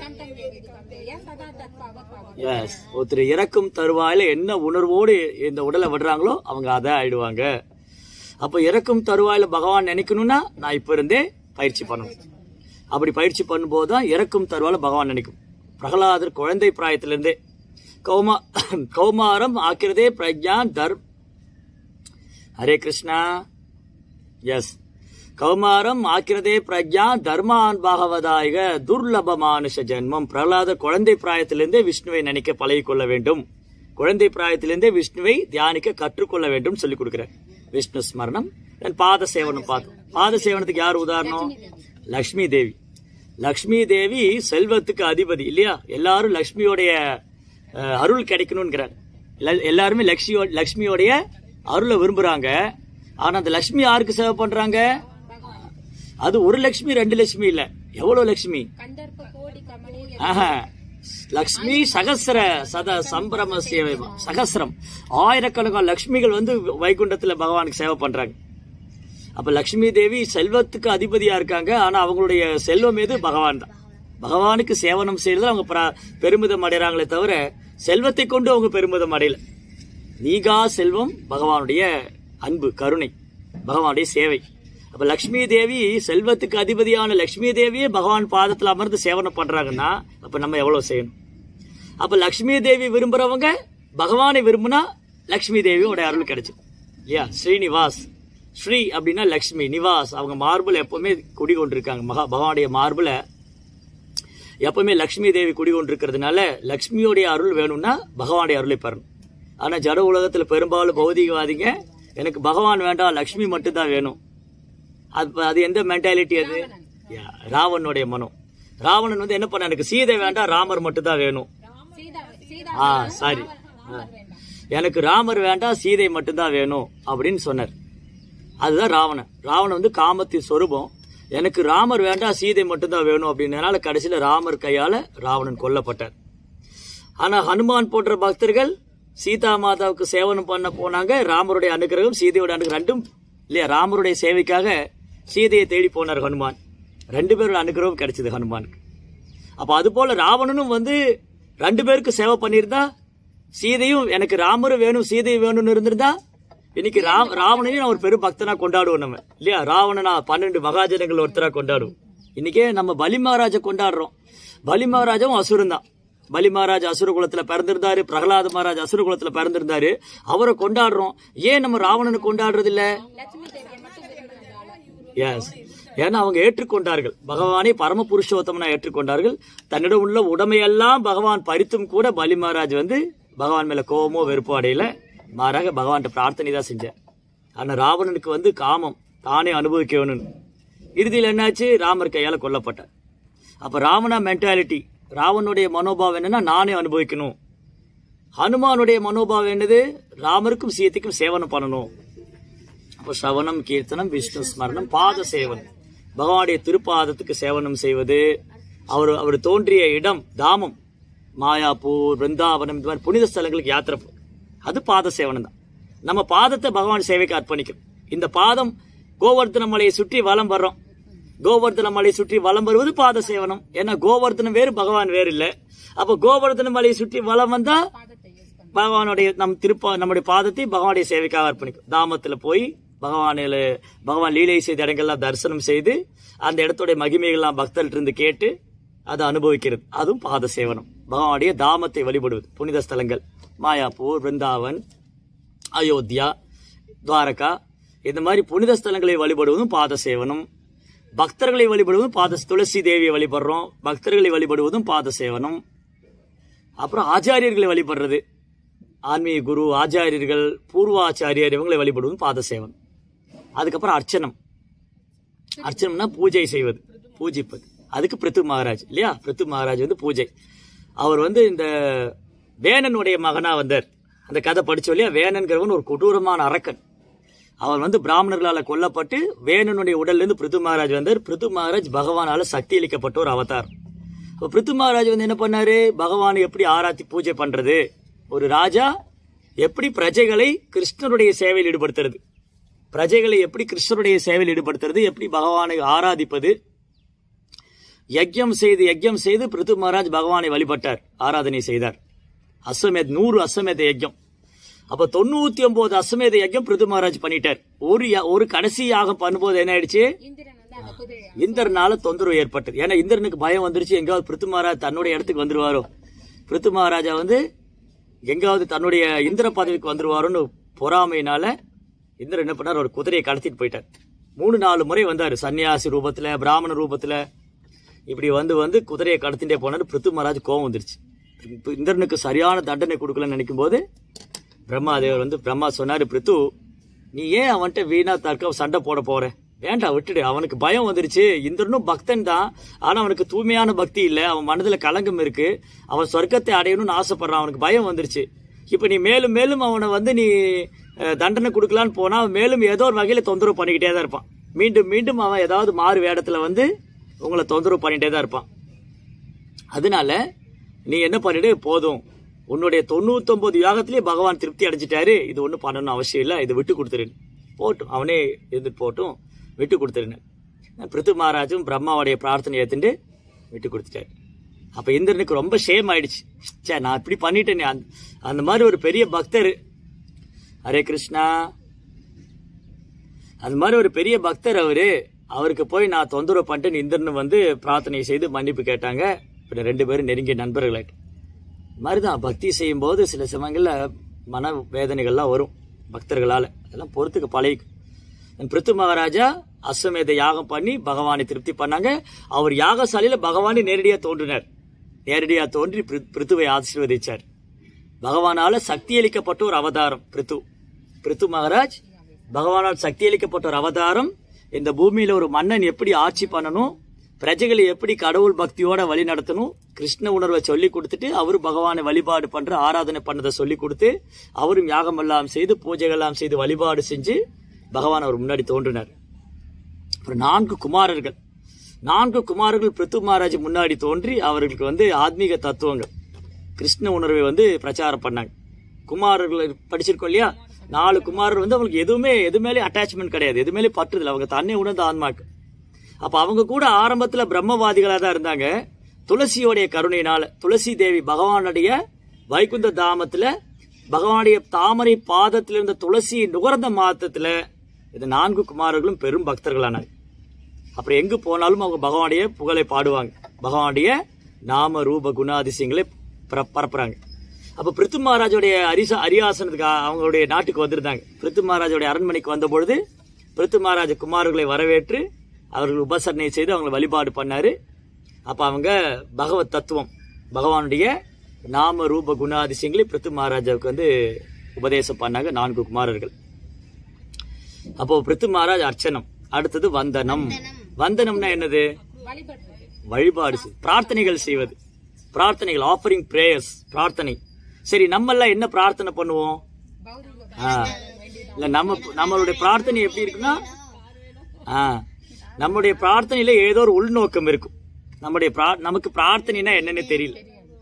எஸ் ஒருத்தர் இறக்கும் தருவாயில என்ன உணர்வோடு இந்த உடலை விடுறாங்களோ அவங்க அதை ஆயிடுவாங்க அப்ப இறக்கும் தருவாயில பகவான் நினைக்கணும்னா நான் இப்ப இருந்தே பயிற்சி பண்ணணும் அப்படி பயிற்சி பண்ணும்போது தான் இறக்கும் தருவாயில பகவான் நினைக்கும் பிரகலாதர் குழந்தை பிராயத்திலிருந்தே கௌமா கௌமாரம் ஆக்கிறதே பிரஜா தர்ம் ஹரே கிருஷ்ணா எஸ் கௌமாரம் ஆக்கிறதே பிரஜா தர்மான் பாகவதாயக துர்லப மானுஷ ஜென்மம் பிரகலாத குழந்தை பிராயத்திலிருந்தே விஷ்ணுவை நினைக்க பழகிக்கொள்ள வேண்டும் குழந்தை பிராயத்திலிருந்தே விஷ்ணுவை தியானிக்க கற்றுக்கொள்ள வேண்டும் சொல்லிக் கொடுக்கிறார் விஷ்ணு ஸ்மரணம் தென் பாத சேவனம் பார்த்தோம் பாத சேவனத்துக்கு யார் உதாரணம் லக்ஷ்மி தேவி லக்ஷ்மி தேவி செல்வத்துக்கு அதிபதி இல்லையா எல்லாரும் லக்ஷ்மியோடைய அஹ், அருள் கிடைக்கணுங்கிறார் எல்லா- எல்லாருமே லக்ஷ்மியோ லக்ஷ்மியோடைய அருளை விரும்புறாங்க ஆனா அந்த லக்ஷ்மி யாருக்கு சேவை பண்றாங்க அது ஒரு லட்சுமி ரெண்டு லட்சுமி இல்ல எவ்வளவு லட்சுமி கண்டற்ப கோடி கமனி ஆஹா. லக்ஷ்மி சகசிர சத சம்பிரம சேவை சகசிரம் ஆயிரக்கணக்கான லக்ஷ்மிகள் வந்து வைகுண்டத்துல பகவானுக்கு சேவை பண்றாங்க அப்ப லக்ஷ்மி தேவி செல்வத்துக்கு அதிபதியா இருக்காங்க ஆனா அவங்களுடைய செல்வம் எது பகவான் தான் பகவானுக்கு சேவனம் செய்யறது அவங்க பிரா- பெருமிதம் அடைறாங்களே தவிர செல்வத்தை கொண்டு அவங்க பெருமிதம் அடையல நீகா செல்வம் பகவானுடைய அன்பு கருணை பகவானுடைய சேவை அப்ப லக்ஷ்மி தேவி செல்வத்துக்கு அதிபதியான லக்ஷ்மி தேவியே பகவான் பாதத்துல அமர்ந்து சேவனம் பண்றாங்கன்னா அப்ப நம்ம எவ்வளவு செய்யணும் அப்ப லக்ஷ்மி தேவி விரும்புறவங்க பகவானை விரும்புனா லக்ஷ்மி தேவியோட அருள் கிடைச்சிடும் இல்லையா ஸ்ரீனிவாஸ் ஸ்ரீ அப்படின்னா லக்ஷ்மி நிவாஸ் அவங்க மார்புல எப்பவுமே குடிகொண்டிருக்காங்க மகா பகவானுடைய மார்புல எப்பவுமே லக்ஷ்மி தேவி குடிகொண்டிருக்கிறதுனால லக்ஷ்மியோடைய அருள் வேணும்னா பகவானுடைய அருளை பெறணும் ஆனா ஜட உலகத்துல பெரும்பாலும் பௌதிகவாதிங்க எனக்கு பகவான் வேண்டாம் லக்ஷ்மி மட்டும்தான் வேணும் அது அது எந்த மென்டாலிட்டி அது யா, ராவனுடைய மனம் ராவணன் வந்து என்ன பண்ண எனக்கு சீதை வேண்டாம் ராமர் மட்டும்தான் வேணும் சீதா சீதா ஆ சாரி எனக்கு ராமர் வேண்டாம் சீதை மட்டும்தான் வேணும் அப்படின்னு சொன்னார் அதுதான் ராவணன் ராவணன் வந்து காமத்தின் சொரூபம் எனக்கு ராமர் வேண்டாம் சீதை மட்டும்தான் வேணும் அப்படின்றனால கடைசியில ராமர் கையால ராவணன் கொல்லப்பட்டார் ஆனா ஹனுமான் போன்ற பக்தர்கள் சீதா மாதாவுக்கு சேவனம் பண்ண போனாங்க ராமருடைய அனுகிரகம் சீதையோட அனுகிரகம் ரெண்டும் இல்லையா ராமருடைய சேவைக்காக சீதையை தேடி போனார் ஹனுமான் ரெண்டு பேரோட அனுகிரகம் கிடைச்சது ஹனுமானுக்கு அப்ப அது போல ராவணனும் வந்து ரெண்டு பேருக்கு சேவை பண்ணியிருந்தா சீதையும் எனக்கு ராமரும் வேணும் சீதையும் வேணும்னு இருந்திருந்தா இன்னைக்கு ராம் ராவணனையும் நான் ஒரு பெரும் பக்தனா கொண்டாடுவோம் நம்ம இல்லையா ராவணனா பன்னெண்டு மகாஜனங்கள் ஒருத்தரா கொண்டாடுவோம் இன்னைக்கே நம்ம பலி மகாராஜை கொண்டாடுறோம் பலி மகாராஜாவும் அசுரன் தான் பலி மகாராஜ் அசுர குலத்துல பிறந்திருந்தாரு பிரகலாத மகாராஜ் அசுர குலத்துல பிறந்திருந்தாரு அவரை கொண்டாடுறோம் ஏன் நம்ம ராவணனை கொண்டாடுறது இல்ல லட்சுமி தேவியை மட்டும் விரும்பினாங்க எஸ் ஏன்னா அவங்க ஏற்றுக்கொண்டார்கள் பகவானை பரம புருஷோத்தமனா ஏற்றுக்கொண்டார்கள் தன்னிடம் உள்ள உடமையெல்லாம் பகவான் பறித்தும் கூட பலி மகாராஜ் வந்து பகவான் மேல கோபமோ வெறுப்போ அடையல மாறாக பகவான்கிட்ட பிரார்த்தனை தான் செஞ்சார் ஆனா ராவணனுக்கு வந்து காமம் தானே அனுபவிக்க வேணும்னு இறுதியில் என்னாச்சு ராமர் கையால கொல்லப்பட்டார் அப்ப ராவணா மென்டாலிட்டி ராவனுடைய மனோபாவம் என்னன்னா நானே அனுபவிக்கணும் ஹனுமானுடைய மனோபாவம் என்னது ராமருக்கும் சீதைக்கும் சேவனம் பண்ணணும் அப்போ சவனம் கீர்த்தனம் விஷ்ணு ஸ்மரணம் பாத சேவனம் பகவானுடைய திருப்பாதத்துக்கு சேவனம் செய்வது அவர் அவர் தோன்றிய இடம் தாமம் மாயாப்பூர் பிருந்தாவனம் இந்த மாதிரி புனித ஸ்தலங்களுக்கு யாத்திரை போ- அது பாத சேவனம் தான் நம்ம பாதத்தை பகவான் சேவைக்கு அர்ப்பணிக்கும் இந்த பாதம் கோவர்த்தன மலையை சுற்றி வலம் வர்றோம் கோவர்த்தன மலையை சுற்றி வலம் வருவது பாத சேவனம் ஏன்னா கோவர்த்தனம் வேறு பகவான் வேறு இல்ல அப்ப கோவர்த்தன மலையை சுற்றி வலம் வந்தா பாதத்தை யூஸ் பண்ணி பகவானுடைய நம் திருப்பா நம்முடைய பாதத்தை பகவானுடைய சேவைக்காக அர்ப்பணிக்கும் தாமத்துல போய் பகவானில பகவான் லீலை செய்த இடங்கள்லாம் தரிசனம் செய்து அந்த இடத்துடைய மகிமைகள்லாம் பக்தர்கிட்ட இருந்து கேட்டு அதை அனுபவிக்கிறது அதுவும் பாத சேவனம் பகவானுடைய தாமத்தை வழிபடுவது புனித ஸ்தலங்கள் மாயாப்பூர் பிருந்தாவன் அயோத்தியா துவாரகா இந்த மாதிரி புனித ஸ்தலங்களை வழிபடுவதும் பாத சேவனம் பக்தர்களை வழிபடுவதும் பாத துளசி தேவியை வழிபடுறோம் பக்தர்களை வழிபடுவதும் பாத சேவனம் அப்புறம் ஆச்சாரியர்களை வழிபடுறது ஆன்மீக குரு ஆச்சாரியர்கள் பூர்வாச்சாரியர் இவங்களை வழிபடுவதும் பாத சேவனம் அதுக்கப்புறம் அர்ச்சனம் அர்ச்சனம்னா பூஜை செய்வது பூஜிப்பது அதுக்கு பிரித்து மகாராஜ் இல்லையா பிரித்து மகாராஜ் வந்து பூஜை அவர் வந்து இந்த வேணனுடைய மகனா வந்தார் அந்த கதை படிச்சோம் இல்லையா வேணன்கிறவன் ஒரு கொடூரமான அரக்கன் அவர் வந்து பிராமணர்களால கொல்லப்பட்டு வேணனுடைய உடல்ல இருந்து பிரித்து மகாராஜ் வந்தார் பிரித்து மகாராஜ் பகவானால சக்தி அளிக்கப்பட்ட ஒரு அவதார் அப்ப பிரித்து மகாராஜ் வந்து என்ன பண்ணாரு பகவானை எப்படி ஆராத்தி பூஜை பண்றது ஒரு ராஜா எப்படி பிரஜைகளை கிருஷ்ணருடைய சேவையில் ஈடுபடுத்துறது பிரஜைகளை எப்படி கிருஷ்ணருடைய சேவையில் ஈடுபடுத்துறது எப்படி பகவானை ஆராதிப்பது யஜ்யம் செய்து யஜ்யம் செய்து பிருத்து மகாராஜ் பகவானை வழிபட்டார் ஆராதனை செய்தார் அஸ்வமேத் நூறு அஸ்வமேத யஜ்யம் அப்ப தொண்ணூத்தி ஒன்பது அஸ்வமேத யஜ்யம் பிருத்து மகாராஜ் பண்ணிட்டார் ஒரு யா- ஒரு கடைசி யாகம் பண்ணும்போது என்ன ஆயிடுச்சு இந்திரன் வந்து அந்த குதிரை இந்திரனால தொந்தரவு ஏற்பட்டது ஏன்னா இந்திரனுக்கு பயம் வந்துருச்சு எங்காவது பிருத்து மகாராஜ் தன்னுடைய இடத்துக்கு வந்துருவாரோ பிருத்து மகாராஜா வந்து எங்காவது தன்னுடைய இந்திர பதவிக்கு வந்துருவாரோன்னு பொறாமையினால இந்திரன் என்ன பண்ணார் ஒரு குதிரையை கடத்திட்டு போயிட்டார் மூணு நாலு முறை வந்தாரு சன்னியாசி ரூபத்துல பிராமண ரூபத்துல இப்படி வந்து வந்து குதிரையை கடத்திட்டே போனாரு பிருத்து மகாராஜ் கோவம் வந்துருச்சு இப்ப இந்திரனுக்கு சரியான தண்டனை கொடுக்கலன்னு நினைக்கும் போது பிரம்மாதேவர் வந்து பிரம்மா சொன்னாரு பிருத்து நீ ஏன் அவன்கிட்ட வீணா தர்க்க சண்டை போட போற வேண்டாம் விட்டுடு அவனுக்கு பயம் வந்துருச்சு இந்திரனும் பக்தன் தான் ஆனா அவனுக்கு தூய்மையான பக்தி இல்ல அவன் மனதுல கலங்கம் இருக்கு அவன் சொர்க்கத்தை அடையணும்னு ஆசைப்படுறான் அவனுக்கு பயம் வந்துருச்சு இப்ப நீ மேலும் மேலும் அவனை வந்து நீ அஹ், தண்டனை கொடுக்கலான்னு போனா அவன் மேலும் ஏதோ ஒரு வகையில தொந்தரவு பண்ணிக்கிட்டே தான் இருப்பான் மீண்டும் மீண்டும் அவன் ஏதாவது மாறு வேடத்துல வந்து உங்களை தொந்தரவு பண்ணிட்டே தான் இருப்பான் அதனால நீ என்ன பண்ணிடு போதும் உன்னுடைய தொண்ணூத்தொன்பது யாகத்திலேயே பகவான் திருப்தி அடைஞ்சிட்டாரு இது ஒன்றும் பண்ணணும் அவசியம் இல்லை இது விட்டு கொடுத்துரு போட்டும் அவனே இருந்துட்டு போட்டும் விட்டு கொடுத்துருன்னு பிருத்து மகாராஜும் பிரம்மாவுடைய பிரார்த்தனை ஏத்துட்டு விட்டு கொடுத்துட்டாரு அப்ப இந்திரனுக்கு ரொம்ப ஷேம் ஆயிடுச்சு சே நான் இப்படி பண்ணிட்டேனே அந்த அந்த மாதிரி ஒரு பெரிய பக்தர் ஹரே கிருஷ்ணா அது மாதிரி ஒரு பெரிய பக்தர் அவரு அவருக்கு போய் நான் தொந்தரவு பண்ணிட்டு இந்திரன் வந்து பிரார்த்தனை செய்து மன்னிப்பு கேட்டாங்க இப்ப ரெண்டு பேரும் நெருங்கிய நண்பர்களாயிட்டு இது மாதிரிதான் பக்தி செய்யும் போது சில சமயங்கள்ல மன வேதனைகள்லாம் வரும் பக்தர்களால அதெல்லாம் பொறுத்துக்கு பழகிக்கும் பிருத்து மகாராஜா அஸ்வமேத யாகம் பண்ணி பகவானை திருப்தி பண்ணாங்க அவர் யாகசாலையில பகவானை நேரடியா தோன்றினார் நேரடியா தோன்றி பிரு- பிருத்துவை ஆசீர்வதிச்சார் பகவானால சக்தி அளிக்கப்பட்ட ஒரு அவதாரம் பிருத்து பிருத்து மகாராஜ் பகவானால் சக்தி அளிக்கப்பட்ட ஒரு அவதாரம் இந்த பூமியில ஒரு மன்னன் எப்படி ஆட்சி பண்ணணும் பிரஜைகளை எப்படி கடவுள் பக்தியோட வழி நடத்தணும் கிருஷ்ண உணர்வை சொல்லி கொடுத்துட்டு அவரு பகவானை வழிபாடு பண்ற ஆராதனை பண்ணதை சொல்லி கொடுத்து அவரும் யாகம் எல்லாம் செய்து பூஜைகள் எல்லாம் செய்து வழிபாடு செஞ்சு பகவான் அவர் முன்னாடி தோன்றினார் அப்புறம் நான்கு குமாரர்கள் நான்கு குமாரர்கள் பிருத்து மகாராஜ் முன்னாடி தோன்றி அவர்களுக்கு வந்து ஆத்மீக தத்துவங்கள் கிருஷ்ண உணர்வை வந்து பிரச்சாரம் பண்ணாங்க குமாரர்கள் படிச்சிருக்கோம் இல்லையா நாலு குமாரர் வந்து அவங்களுக்கு எதுவுமே எது மேலே அட்டாச்மெண்ட் கிடையாது எது மேலே பற்றுதல் அவங்க தன்னை உணர்ந்த ஆன்மாக்கு அப்ப அவங்க கூட ஆரம்பத்துல பிரம்மவாதிகளா தான் இருந்தாங்க துளசியோடைய கருணையினால துளசி தேவி பகவானுடைய வைகுந்த தாமத்துல பகவானுடைய தாமரை பாதத்தில் இருந்த துளசி நுகர்ந்த மாதத்துல இந்த நான்கு குமாரர்களும் பெரும் பக்தர்களானாங்க அப்புறம் எங்கு போனாலும் அவங்க பகவானுடைய புகழை பாடுவாங்க பகவானுடைய நாம ரூப குணாதிசயங்களை பர- பரப்புறாங்க அப்ப பிருத்து மகாராஜோடைய அரிசா அரியாசனத்துக்கு அ- அவங்களுடைய நாட்டுக்கு வந்திருந்தாங்க பிருத்து மகாராஜோடைய அரண்மனைக்கு வந்த பொழுது பிருத்து மகாராஜ குமாரர்களை வரவேற்று அவர்கள் உபசரணை செய்து அவங்களை வழிபாடு பண்ணாரு அப்ப அவங்க பகவத் தத்துவம் பகவானுடைய நாம ரூப குணாதிசயங்களை பிருத்து மகாராஜாவுக்கு வந்து உபதேசம் பண்ணாங்க நான்கு குமாரர்கள் அப்போ பிருத்து மகாராஜ் அர்ச்சனம் அடுத்தது வந்தனம் வந்தனம்னா என்னது வழிபடுறது வழிபாடு செய்- பிரார்த்தனைகள் செய்வது பிரார்த்தனைகள் ஆஃபரிங் பிரேயர்ஸ் பிரார்த்தனை சரி நம்ம எல்லாம் என்ன பிரார்த்தனை பண்ணுவோம் பௌதிக ஆ. இல்ல நம்ம நம்மளுடைய பிரார்த்தனை எப்படி இருக்குன்னா ஆ, நம்முடைய பிரார்த்தனையில ஏதோ ஒரு உள்நோக்கம் இருக்கும் நம்முடைய பிரா- நமக்கு பிரார்த்தனைனா என்னன்னு தெரியல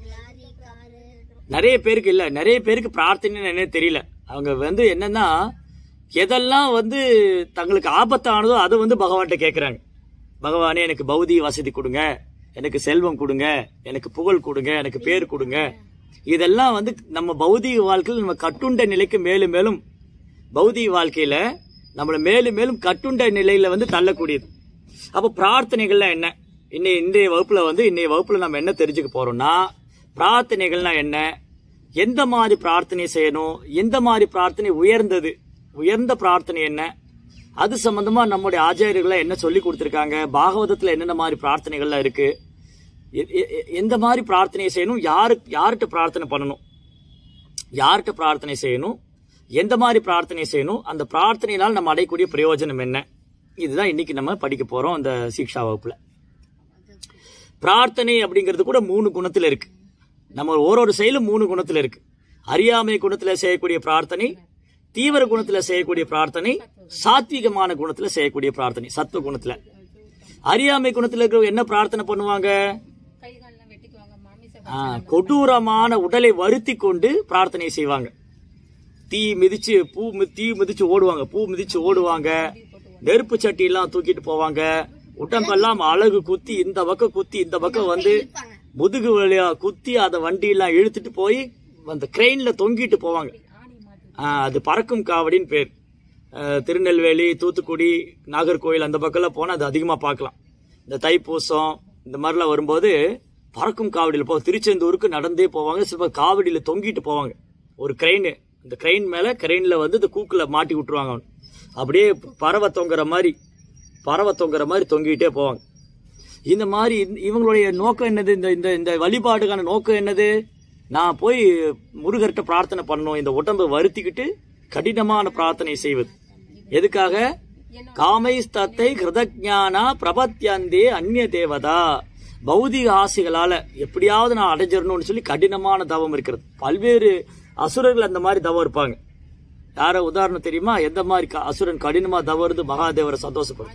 நிறைய பேருக்கு இல்ல நிறைய பேருக்கு பிரார்த்தனை என்னன்னு தெரியல அவங்க வந்து என்னன்னா எதெல்லாம் வந்து தங்களுக்கு ஆபத்தானதோ அதை வந்து பகவான்கிட்ட கேக்குறாங்க பகவானே எனக்கு பௌதிக வசதி கொடுங்க எனக்கு செல்வம் கொடுங்க எனக்கு புகழ் கொடுங்க எனக்கு பேர் கொடுங்க இதெல்லாம் வந்து நம்ம பௌதிக வாழ்க்கையில் நம்ம கட்டுண்ட நிலைக்கு மேலும் மேலும் பௌதிக வாழ்க்கையில நம்மளை மேலும் மேலும் கட்டுண்ட நிலையில வந்து தள்ளக்கூடியது அப்ப பிரார்த்தனைகள்லாம் என்ன இன்னை இன்றைய வகுப்புல வந்து இன்றைய வகுப்புல நம்ம என்ன தெரிஞ்சுக்க போறோம்னா பிரார்த்தனைகள்னா என்ன எந்த மாதிரி பிரார்த்தனை செய்யணும் எந்த மாதிரி பிரார்த்தனை உயர்ந்தது உயர்ந்த பிரார்த்தனை என்ன அது சம்பந்தமா நம்முடைய ஆச்சாரியர்கள் என்ன சொல்லி கொடுத்திருக்காங்க பாகவதத்துல என்னென்ன மாதிரி பிரார்த்தனைகள்லாம் இருக்கு எ- எ- எ- எந்த மாதிரி பிரார்த்தனை செய்யணும் யாரு யார்கிட்ட பிரார்த்தனை பண்ணணும் யார்கிட்ட பிரார்த்தனை செய்யணும் எந்த மாதிரி பிரார்த்தனை செய்யணும் அந்த பிரார்த்தனையினால் நம்ம அடையக்கூடிய பிரயோஜனம் என்ன இதுதான் இன்னைக்கு நம்ம படிக்க போறோம் அந்த சீக்ஷா வகுப்புல பிரார்த்தனை அப்படிங்கிறது கூட மூணு குணத்துல இருக்கு நம்ம ஒரு ஒரு செயலும் மூணு குணத்துல இருக்கு அறியாமை குணத்துல செய்யக்கூடிய பிரார்த்தனை தீவிர குணத்துல செய்யக்கூடிய பிரார்த்தனை சாத்வீகமான குணத்துல செய்யக்கூடிய பிரார்த்தனை சத்துவ குணத்துல அறியாமை குணத்துல இருக்கிறவங்க என்ன பிரார்த்தனை பண்ணுவாங்க கை கால்லாம் வெட்டிக்குவாங்க மாமிச ஆ, கொடூரமான உடலை வருத்தி கொண்டு பிரார்த்தனை செய்வாங்க தீ மிதிச்சு பூ மி- தீ மிதிச்சு ஓடுவாங்க பூ மிதிச்சு ஓடுவாங்க நெருப்பு சட்டி எல்லாம் தூக்கிட்டு போவாங்க உடம்பெல்லாம் அழகு குத்தி இந்த பக்கம் குத்தி இந்த பக்கம் வந்து முதுகு வழியா குத்தி அதை வண்டி எல்லாம் இழுத்துட்டு போய் அந்த கிரெயின்ல தொங்கிட்டு போவாங்க ஆணி மாட்டு ஆ, அது பறக்கும் காவடின்னு பேர் ஆ, திருநெல்வேலி தூத்துக்குடி நாகர்கோவில் அந்த பக்கம்லாம் போனால் அது அதிகமாக பார்க்கலாம் இந்த தைப்பூசம் இந்த மாதிரிலாம் வரும்போது பறக்கும் காவடியில் போ திருச்செந்தூருக்கு நடந்தே போவாங்க சில காவடியில் தொங்கிட்டு போவாங்க ஒரு கிரெயின் இந்த கிரெயின் மேலே கிரெயினில் வந்து இந்த கூக்கில் மாட்டி விட்டுருவாங்க அவன். அப்படியே பறவை தொங்குற மாதிரி பறவை தொங்குற மாதிரி தொங்கிட்டே போவாங்க இந்த மாதிரி இந்த- இவங்களுடைய நோக்கம் என்னது இந்த இந்த இந்த வழிபாடுக்கான நோக்கம் என்னது நான் போய் முருகர்கிட்ட பிரார்த்தனை பண்ணணும் இந்த உடம்பை வருத்திக்கிட்டு கடினமான பிரார்த்தனை செய்வது எதுக்காக காமைஸ்தத்தை கிருதஜானா பிரபத்யந்தே அந்நிய தேவதா பௌதிக ஆசைகளால எப்படியாவது நான் அடைஞ்சிடணும்னு சொல்லி கடினமான தவம் இருக்கிறது பல்வேறு அசுரர்கள் அந்த மாதிரி தவம் இருப்பாங்க யார உதாரணம் தெரியுமா எந்த மாதிரி க- அசுரன் கடினமா தவம் இருந்து மகாதேவரை சந்தோஷப்படும்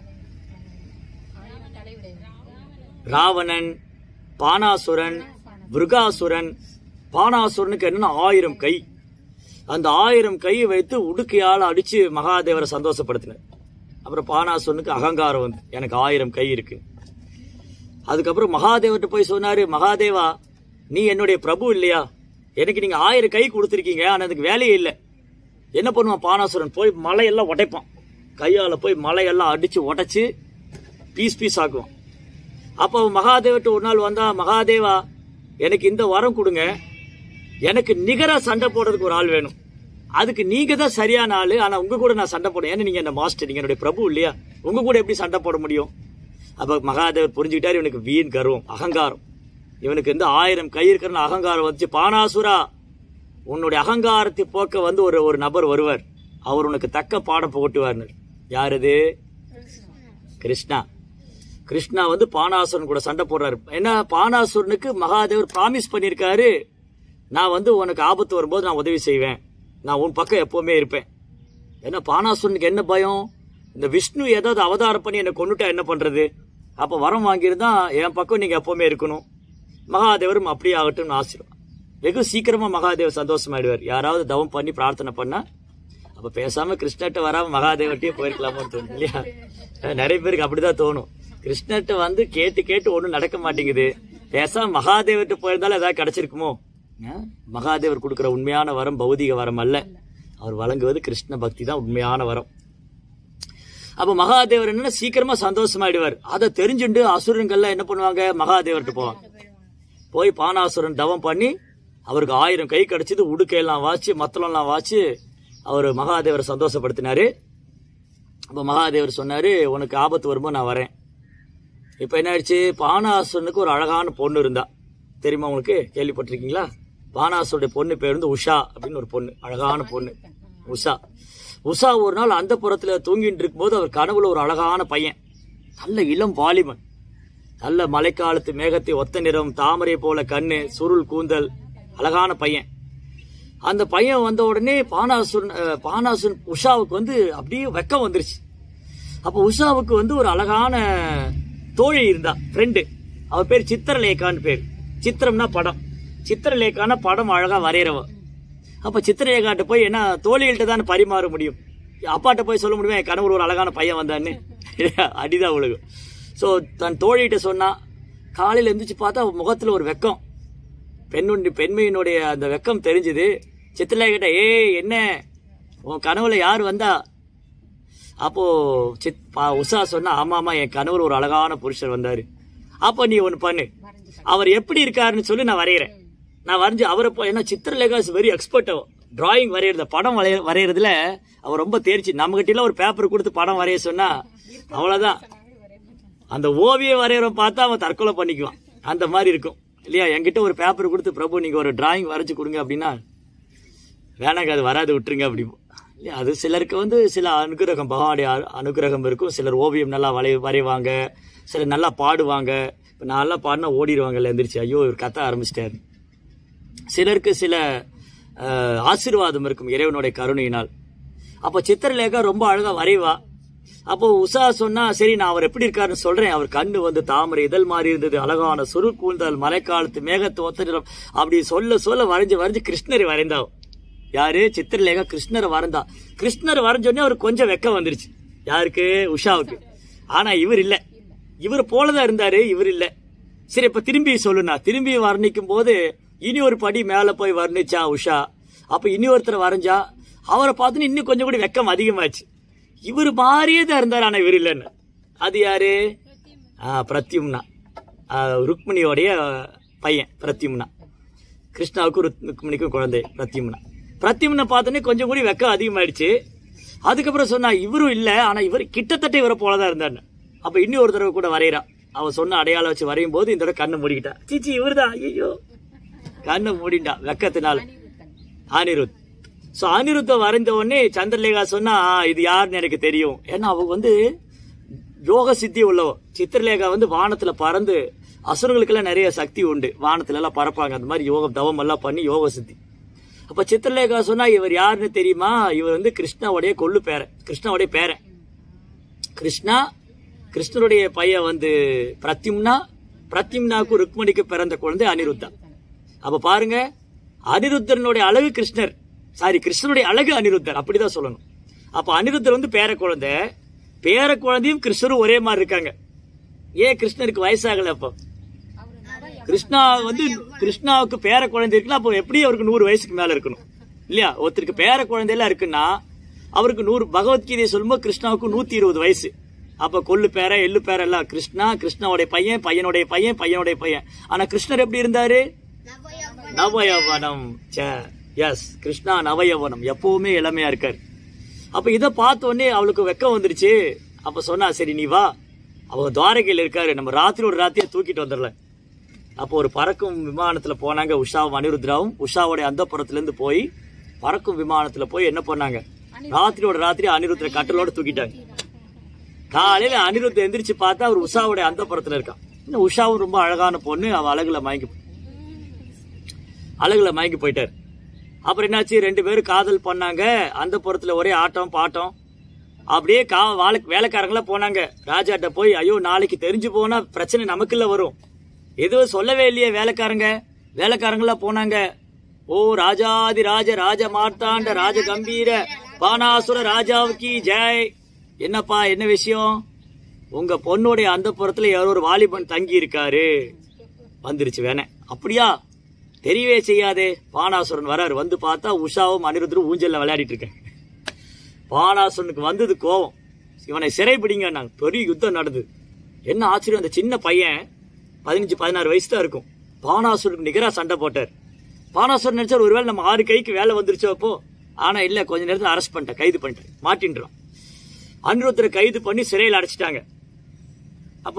ஆயிரம் தலையுடைய ராவணன் பானாசுரன் விருகாசுரன் பானாசுரனுக்கு என்னன்னா ஆயிரம் கை அந்த ஆயிரம் கையை வைத்து உடுக்கையால அடிச்சு மகாதேவரை சந்தோஷப்படுத்தினார் அப்புறம் பானாசுரனுக்கு அகங்காரம் வந்து எனக்கு ஆயிரம் கை இருக்கு அதுக்கப்புறம் மகாதேவர்கிட்ட போய் சொன்னாரு மகாதேவா நீ என்னுடைய பிரபு இல்லையா எனக்கு நீங்க ஆயிரம் கை கொடுத்துருக்கீங்க ஆனா அதுக்கு வேலையே இல்லை என்ன பண்ணுவான் பானாசுரன் போய் மலையெல்லாம் உடைப்பான் கையால போய் மலையெல்லாம் அடிச்சு உடைச்சு பீஸ் பீஸ் ஆக்குவான் அப்போ மகாதேவர்கிட்ட ஒரு நாள் வந்தா மகாதேவா எனக்கு இந்த வரம் கொடுங்க எனக்கு நிகரா சண்டை போடுறதுக்கு ஒரு ஆள் வேணும் அதுக்கு நீங்க தான் சரியான ஆளு ஆனா உங்க கூட நான் சண்டை போடுவேன் ஏன்னா நீங்க என்ன மாஸ்டர் நீங்க என்னுடைய பிரபு இல்லையா உங்க கூட எப்படி சண்டை போட முடியும் அப்ப மகாதேவர் புரிஞ்சுக்கிட்டாரு இவனுக்கு வீண் கர்வம் அகங்காரம் இவனுக்கு வந்து ஆயிரம் கை இருக்கிறன்னு அகங்காரம் வந்துச்சு பானாசுரா உன்னுடைய அகங்காரத்தை போக்க வந்து ஒரு ஒரு நபர் வருவார் அவர் உனக்கு தக்க பாடம் புகட்டுவார்னர் யார் இது கிருஷ்ணா கிருஷ்ணா வந்து பானாசுரன் கூட சண்டை போடுறாரு ஏன்னா பானாசுரனுக்கு மகாதேவர் ப்ராமிஸ் பண்ணியிருக்காரு நான் வந்து உனக்கு ஆபத்து வரும்போது நான் உதவி செய்வேன் நான் உன் பக்கம் எப்பவுமே இருப்பேன் ஏன்னா பானாசுரனுக்கு என்ன பயம் இந்த விஷ்ணு ஏதாவது அவதாரம் பண்ணி என்னை கொண்டுட்டா என்ன பண்றது அப்ப வரம் வாங்கியிருந்தா என் பக்கம் நீங்க எப்பவுமே இருக்கணும் மகாதேவரும் அப்படியே ஆகட்டும்னு ஆசீர்வாதம் வெகு சீக்கிரமா மகாதேவர் சந்தோஷமாயிடுவார் யாராவது தவம் பண்ணி பிரார்த்தனை பண்ணா அப்ப பேசாம கிருஷ்ணர்ட்ட வராம மகாதேவர்ட்டே போயிருக்கலாமோன்னு தோணும் இல்லையா அஹ் நிறைய பேருக்கு அப்படிதான் தோணும் கிருஷ்ணர்ட்ட வந்து கேட்டு கேட்டு ஒண்ணும் நடக்க மாட்டேங்குது பேசாம மகாதேவர்கிட்ட போயிருந்தாலும் ஏதாவது கிடைச்சிருக்குமோ அஹ் மகாதேவர் கொடுக்கிற உண்மையான வரம் பௌதிக வரம் அல்ல அவர் வழங்குவது கிருஷ்ண பக்தி தான் உண்மையான வரம் அப்ப மகாதேவர் என்ன சீக்கிரமா சந்தோஷமாயிடுவார் அதை தெரிஞ்சுண்டு அசுரங்கள்லாம் என்ன பண்ணுவாங்க மகாதேவர்கிட்ட போவாங்க போய் பானாசுரன் தவம் பண்ணி அவருக்கு ஆயிரம் கை கிடைச்சது உடுக்கையெல்லாம் வாச்சு மத்தளம்லாம் வாச்சு அவர் மகாதேவரை சந்தோஷப்படுத்தினாரு அப்ப மகாதேவர் சொன்னாரு உனக்கு ஆபத்து வரும்போது நான் வரேன் இப்ப என்ன ஆயிடுச்சு பானாசுரனுக்கு ஒரு அழகான பொண்ணு இருந்தா தெரியுமா உங்களுக்கு கேள்விப்பட்டிருக்கீங்களா பானாசுருடைய பொண்ணு பேர் வந்து உஷா அப்படின்னு ஒரு பொண்ணு அழகான பொண்ணு உஷா உஷா ஒரு நாள் அந்த புறத்துல தூங்கிட்டு இருக்கும்போது அவர் கனவுல ஒரு அழகான பையன் நல்ல இளம் வாலிபன் நல்ல மழைக்காலத்து மேகத்தை ஒத்த நிறம் தாமரை போல கண்ணு சுருள் கூந்தல் அழகான பையன் அந்த பையன் வந்த உடனே பானாசுரன் அஹ், பானாசுரன் உஷாவுக்கு வந்து அப்படியே வெக்கம் வந்துருச்சு அப்போ உஷாவுக்கு வந்து ஒரு அழகான தோழி இருந்தா ஃப்ரெண்டு அவ பேர் சித்திரலேகான்னு பேர் சித்திரம்னா படம் சித்திரலேகான படம் அழகா வரைகிறவ அப்ப சித்திரலேகாட்ட போய் என்ன தோழிகள்கிட்ட தானே பரிமாற முடியும் அப்பாட்ட போய் சொல்ல முடியுமா என் கணவர் ஒரு அழகான பையன் வந்தான்னு அடிதான் உலகம் ஸோ தன் தோழிகிட்ட சொன்னா காலையில எந்திரிச்சு பார்த்தா அவ முகத்துல ஒரு வெக்கம் பெண்ணுடைய பெண்மையினுடைய அந்த வெக்கம் தெரிஞ்சுது சித்திரலேகிட்ட ஏய் என்ன உன் கனவுல யார் வந்தா அப்போ சித் பா- உஷா சொன்னா ஆமா ஆமா என் கணவர் ஒரு அழகான புருஷர் வந்தாரு அப்போ நீ ஒன்னு பண்ணு அவர் எப்படி இருக்காருன்னு சொல்லி நான் வரைகிறேன் நான் வரைஞ்சு அவரை போ ஏன்னா Chitralekha is very expert drawing வரைகிறது படம் வரைய வரைகிறதுல அவர் ரொம்ப தேர்ச்சி நம்மகிட்ட ஒரு பேப்பர் கொடுத்து படம் வரைய சொன்னா அவ்வளவுதான் அந்த ஓவியம் வரைகிறவன் பார்த்தா அவன் தற்கொலை பண்ணிக்குவான் அந்த மாதிரி இருக்கும் இல்லையா என்கிட்ட ஒரு பேப்பர் கொடுத்து பிரபு நீங்க ஒரு டிராயிங் வரைஞ்சு கொடுங்க அப்படின்னா வேணாங்க அது வராது விட்டுருங்க அப்படி இல்லையா அது சிலருக்கு வந்து சில அனுகிரகம் பகவானுடைய அனு- அனுகிரகம் இருக்கும் சிலர் ஓவியம் நல்லா வரை வரைவாங்க சிலர் நல்லா பாடுவாங்க இப்போ நல்லா பாடினா ஓடிடுவாங்கல்ல எந்திரிச்சு ஐயோ இவர் கத்த ஆரம்பிச்சிட்டாரு சிலருக்கு சில அஹ், ஆசீர்வாதம் இருக்கும் இறைவனுடைய கருணையினால் அப்போ சித்திரலேகா ரொம்ப அழகா வரைவா அப்போ உஷா சொன்னா சரி நான் அவர் எப்படி இருக்காருன்னு சொல்றேன் அவர் கண்ணு வந்து தாமரை இதழ் மாதிரி இருந்தது அழகான சுரு கூந்தல் மழைக்காலத்து மேகத்து ஒத்த நிறம் அப்படி சொல்ல சொல்ல வரைஞ்சு வரைஞ்சு கிருஷ்ணரை வரைந்தா யாரு சித்திரலேகா கிருஷ்ணரை வரைந்தா கிருஷ்ணர் வரைஞ்சோடனே அவருக்கு கொஞ்சம் வெக்கம் வந்துருச்சு யாருக்கு உஷாவுக்கு ஆனா இவர் இல்ல இவர் போலதான் இருந்தாரு இவர் இல்ல சரி இப்ப திரும்பி சொல்லுனா திரும்பி வர்ணிக்கும் போது இனி ஒரு படி மேல போய் வர்ணிச்சா உஷா அப்ப இனி ஒருத்தர் வரைஞ்சா அவரை பார்த்துன்னு இன்னும் கொஞ்சம் கூட வெக்கம் அதிகமாச்சு இவர் மாதிரியே தான் இருந்தார் ஆனா இவர் இல்லைன்னு அது யாரு ஆ, பிரத்யும்னா ஆ, ருக்மிணியோடைய பையன் பிரத்யும்னா கிருஷ்ணாவுக்கும் ருக்- ருக்மிணிக்கும் குழந்தை பிரத்யும்னா பிரத்யும்னை பார்த்தோன்னே கொஞ்சம் கூட வெக்கம் அதிகமாயிடுச்சு அதுக்கப்புறம் சொன்னா இவரும் இல்ல ஆனா இவர் கிட்டத்தட்ட இவரை போலதான் இருந்தாரு அப்ப இன்னும் ஒரு தடவை கூட வரைகிறா அவ சொன்ன அடையாளம் வச்சு வரையும் போது இந்த தடவை கண்ணை மூடிக்கிட்டா சீச்சி இவர்தான் ஐயோ கண்ணை மூடிட்டா வெக்கத்தினால் அனிருத் சோ அனிருத்த வரைந்த உடனே சந்திரலேகா சொன்னா "ஆ, இது யாருன்னு எனக்கு தெரியும் ஏன்னா அவங்க வந்து யோக சித்தி உள்ளவ சித்திரலேகா வந்து வானத்துல பறந்து அசுரங்களுக்கெல்லாம் நிறைய சக்தி உண்டு வானத்துல எல்லாம் பறப்பாங்க அந்த மாதிரி யோகம் தவம் எல்லாம் பண்ணி யோக சித்தி அப்ப சித்திரலேகா சொன்னா இவர் யாருன்னு தெரியுமா இவர் வந்து கிருஷ்ணாவுடைய கொள்ளு பேரன் கிருஷ்ணாவுடைய பேரன் கிருஷ்ணா கிருஷ்ணருடைய பையன் வந்து பிரத்யும்னா பிரத்யும்னாக்கு ருக்மணிக்கு பிறந்த குழந்தை அனிருத்தா அப்ப பாருங்க அனிருத்தரனுடைய அழகு கிருஷ்ணர் சாரி கிருஷ்ணனுடைய அழகு அனிருத்தர் அப்படிதான் சொல்லணும் அப்ப அனிருத்தர் வந்து பேர குழந்தை பேர குழந்தையும் கிருஷ்ணரும் ஒரே மாதிரி இருக்காங்க ஏன் கிருஷ்ணருக்கு வயசாகல அப்போ கிருஷ்ணா வந்து கிருஷ்ணாவுக்கு பேர குழந்தை இருக்குன்னா அப்போ எப்படி அவருக்கு நூறு வயசுக்கு மேல இருக்கணும் இல்லையா ஒருத்தருக்கு பேர குழந்தையெல்லாம் இருக்குன்னா அவருக்கு நூறு பகவத்கீதையை சொல்லும்போது கிருஷ்ணாவுக்கு நூத்தி இருபது வயசு அப்ப கொள்ளு பேர எள்ளு பேர எல்லாம் கிருஷ்ணா கிருஷ்ணாவுடைய பையன் பையனுடைய பையன் பையனுடைய பையன் ஆனா கிருஷ்ணர் எப்படி இருந்தாரு நவயவனம் எஸ் கிருஷ்ணா நவயவனம் எப்பவுமே இளமையா இருக்காரு அப்ப இத பார்த்த உடனே அவளுக்கு வெக்கம் வந்துருச்சு அப்ப சொன்னா சரி நீ வா அவங்க துவாரகையில் இருக்காரு நம்ம ராத்திரி ஒரு ராத்திரியா தூக்கிட்டு வந்துடலாம் அப்போ ஒரு பறக்கும் விமானத்துல போனாங்க உஷாவும் அனிருத்ராவும் உஷாவுடைய அந்த இருந்து போய் பறக்கும் விமானத்துல போய் என்ன பண்ணாங்க ராத்திரியோட ராத்திரி அனிருத்ர கட்டலோட தூக்கிட்டாங்க காலையில அனிருத் எந்திரிச்சு பார்த்தா அவர் உஷாவுடைய அந்த இருக்கான் இன்னும் உஷாவும் ரொம்ப அழகான பொண்ணு அவ அழகுல மயங்கி அழகுல மயங்கி போயிட்டார் அப்புறம் என்னாச்சு ரெண்டு பேரும் காதல் பண்ணாங்க அந்த புறத்துல ஒரே ஆட்டம் பாட்டம் அப்படியே கா வாழ வேலைக்காரங்களா போனாங்க ராஜாட்ட போய் ஐயோ நாளைக்கு தெரிஞ்சு போனா பிரச்சனை நமக்குள்ள வரும் எதுவும் சொல்லவே இல்லையே வேலைக்காரங்க வேலைக்காரங்களா போனாங்க ஓ ராஜாதி ராஜ ராஜ மார்த்தாண்ட ராஜ கம்பீர பானாசுர ராஜாவுக்கு ஜெய் என்னப்பா என்ன விஷயம் உங்க பொண்ணுடைய அந்த புறத்துல யாரோ ஒரு வாலிபன் தங்கி இருக்காரு வந்துருச்சு வேணே அப்படியா தெரியவே செய்யாதே பானாசுரன் வராரு வந்து பார்த்தா உஷாவும் அனிருத்தரும் ஊஞ்சல்ல விளையாடிட்டு இருக்கேன் பானாசுரனுக்கு வந்தது கோவம் இவனை சிறை பிடிங்க நாங்க பெரிய யுத்தம் நடந்தது என்ன ஆச்சரியம் அந்த சின்ன பையன் பதினஞ்சு பதினாறு வயசு தான் இருக்கும் பானாசுரனுக்கு நிகரா சண்டை போட்டார் பானாசுரன் நினைச்சார் ஒருவேளை நம்ம ஆறு கைக்கு வேலை வந்துருச்சோ அப்போ ஆனா இல்ல கொஞ்ச நேரத்துல அரெஸ்ட் பண்ணிட்டேன் கைது பண்ணிட்டேன் மாட்டின்றான் அனிருத்தரை கைது பண்ணி சிறையில் அடைச்சிட்டாங்க அப்போ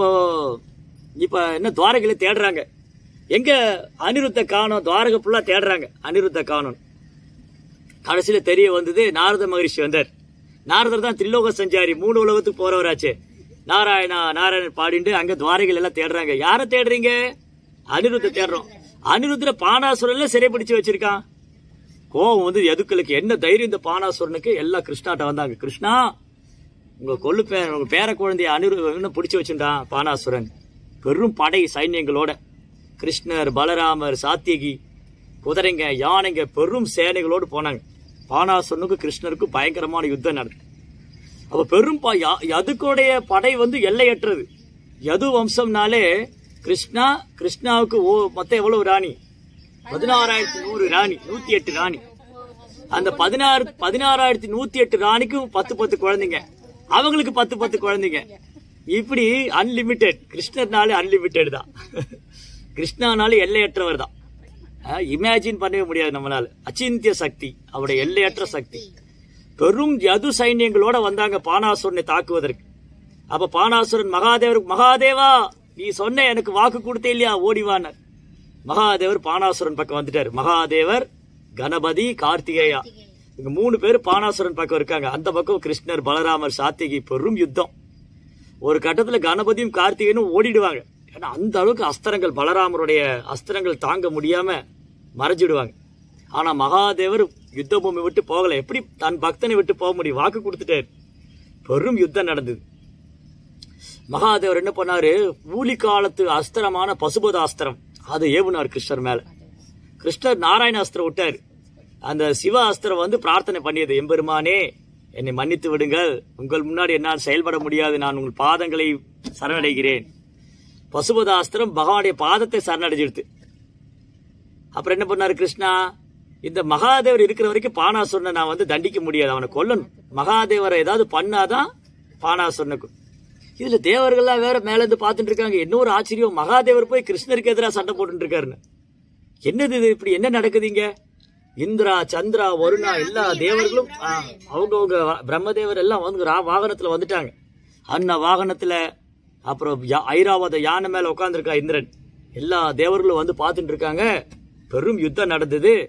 இப்ப என்ன துவாரகையில தேடுறாங்க எங்க அனிருத்த காணோம் துவாரகை ஃபுல்லா தேடுறாங்க அனிருத்த காணோம் கடைசியில தெரிய வந்தது நாரத மகரிஷி வந்தார் நாரதர் தான் திரிலோக சஞ்சாரி மூணு உலகத்துக்கு போறவராச்சே நாராயணா நாராயணன் பாடிண்டு அங்க துவாரகைகள் எல்லாம் தேடுறாங்க யார தேடுறீங்க அனிருத்த தேடுறோம் அனிருத்திர பானாசுரன்ல சிறைப்பிடிச்சு வச்சிருக்கான் கோவம் வந்து எதுக்களுக்கு என்ன தைரியம் இந்த பானாசுரனுக்கு எல்லாம் கிருஷ்ணாட்ட வந்தாங்க கிருஷ்ணா உங்க கொள்ளு பேர் உங்க பேர குழந்தைய அனிரு பிடிச்சு வச்சிருந்தான் பானாசுரன் பெரும் படை சைன்யங்களோட கிருஷ்ணர் பலராமர் சாத்தியகி குதிரைங்க யானைங்க பெரும் சேனைகளோடு போனாங்க பானாசுரனுக்கு கிருஷ்ணருக்கும் பயங்கரமான யுத்தம் நடந்தது அப்ப பெரும் ப- யா- யதுக்குடைய படை வந்து எல்லையற்றது யது வம்சம்னாலே கிருஷ்ணா கிருஷ்ணாவுக்கு ஓ மொத்தம் எவ்வளவு ராணி பதினாறாயிரத்தி நூறு ராணி நூத்தி எட்டு ராணி அந்த பதினாறு பதினாறாயிரத்தி நூத்தி எட்டு ராணிக்கும் பத்து பத்து குழந்தைங்க அவங்களுக்கு பத்து பத்து குழந்தைங்க இப்படி அன்லிமிட்டெட் கிருஷ்ணர்னாலே அன்லிமிட்டெட் தான் கிருஷ்ணானாலே எல்லையற்றவர் தான் இமேஜின் பண்ணவே முடியாது நம்மளால அச்சிந்திய சக்தி அவருடைய எல்லையற்ற சக்தி பெரும் யது சைன்யங்களோட வந்தாங்க பானாசுரனை தாக்குவதற்கு அப்ப பானாசுரன் மகாதேவருக்கு மகாதேவா நீ சொன்ன எனக்கு வாக்கு கொடுத்தே இல்லையா ஓடிவானார் மகாதேவர் பானாசுரன் பக்கம் வந்துட்டாரு மகாதேவர் கணபதி கார்த்திகேயா இங்க மூணு பேர் பானாசுரன் பக்கம் இருக்காங்க அந்த பக்கம் கிருஷ்ணர் பலராமர் சாத்திகி பெரும் யுத்தம் ஒரு கட்டத்துல கணபதியும் கார்த்திகேயனும் ஓடிடுவாங்க ஏன்னா அந்த அளவுக்கு அஸ்திரங்கள் பலராமருடைய அஸ்திரங்கள் தாங்க முடியாம மறைஞ்சிடுவாங்க ஆனா மகாதேவர் யுத்த பூமி விட்டு போகல எப்படி தன் பக்தனை விட்டு போக முடியும் வாக்கு கொடுத்துட்டாரு பெரும் யுத்தம் நடந்தது மகாதேவர் என்ன பண்ணாரு ஊலி காலத்து அஸ்திரமான பசுபத அஸ்திரம் அது ஏவுனார் கிருஷ்ணர் மேல கிருஷ்ணர் நாராயண அஸ்திரம் விட்டாரு அந்த சிவ அஸ்திரம் வந்து பிரார்த்தனை பண்ணியது எம்பெருமானே என்னை மன்னித்து விடுங்கள் உங்கள் முன்னாடி என்னால் செயல்பட முடியாது நான் உங்கள் பாதங்களை சரணடைகிறேன் பசுபத அஸ்திரம் பகவானுடைய பாதத்தை சரணடைஞ்சிடுது அப்புறம் என்ன பண்ணாரு கிருஷ்ணா இந்த மகாதேவர் இருக்கிற வரைக்கும் பானாசுரனை நான் வந்து தண்டிக்க முடியாது அவனை கொல்லணும் மகாதேவரை ஏதாவது பண்ணாதான் பானாசுரனுக்கு இதுல தேவர்கள்லாம் வேற மேல இருந்து பார்த்துட்டு இருக்காங்க இன்னொரு ஆச்சரியம் மகாதேவர் போய் கிருஷ்ணருக்கு எதிராக சண்டை போட்டுட்டு இருக்காருன்னு என்னது இது இப்படி என்ன நடக்குதுங்க இந்திரா சந்திரா வருணா எல்லா தேவர்களும் ஆ, அவங்கவங்க வ- பிரம்மதேவர் எல்லாம் வந்து ரா- வாகனத்துல வந்துட்டாங்க அன்ன வாகனத்துல அப்புறம் யா- ஐராவத யானை மேல உட்காந்துருக்கா இந்திரன் எல்லா தேவர்களும் வந்து பார்த்துட்டு இருக்காங்க பெரும் யுத்தம் நடந்தது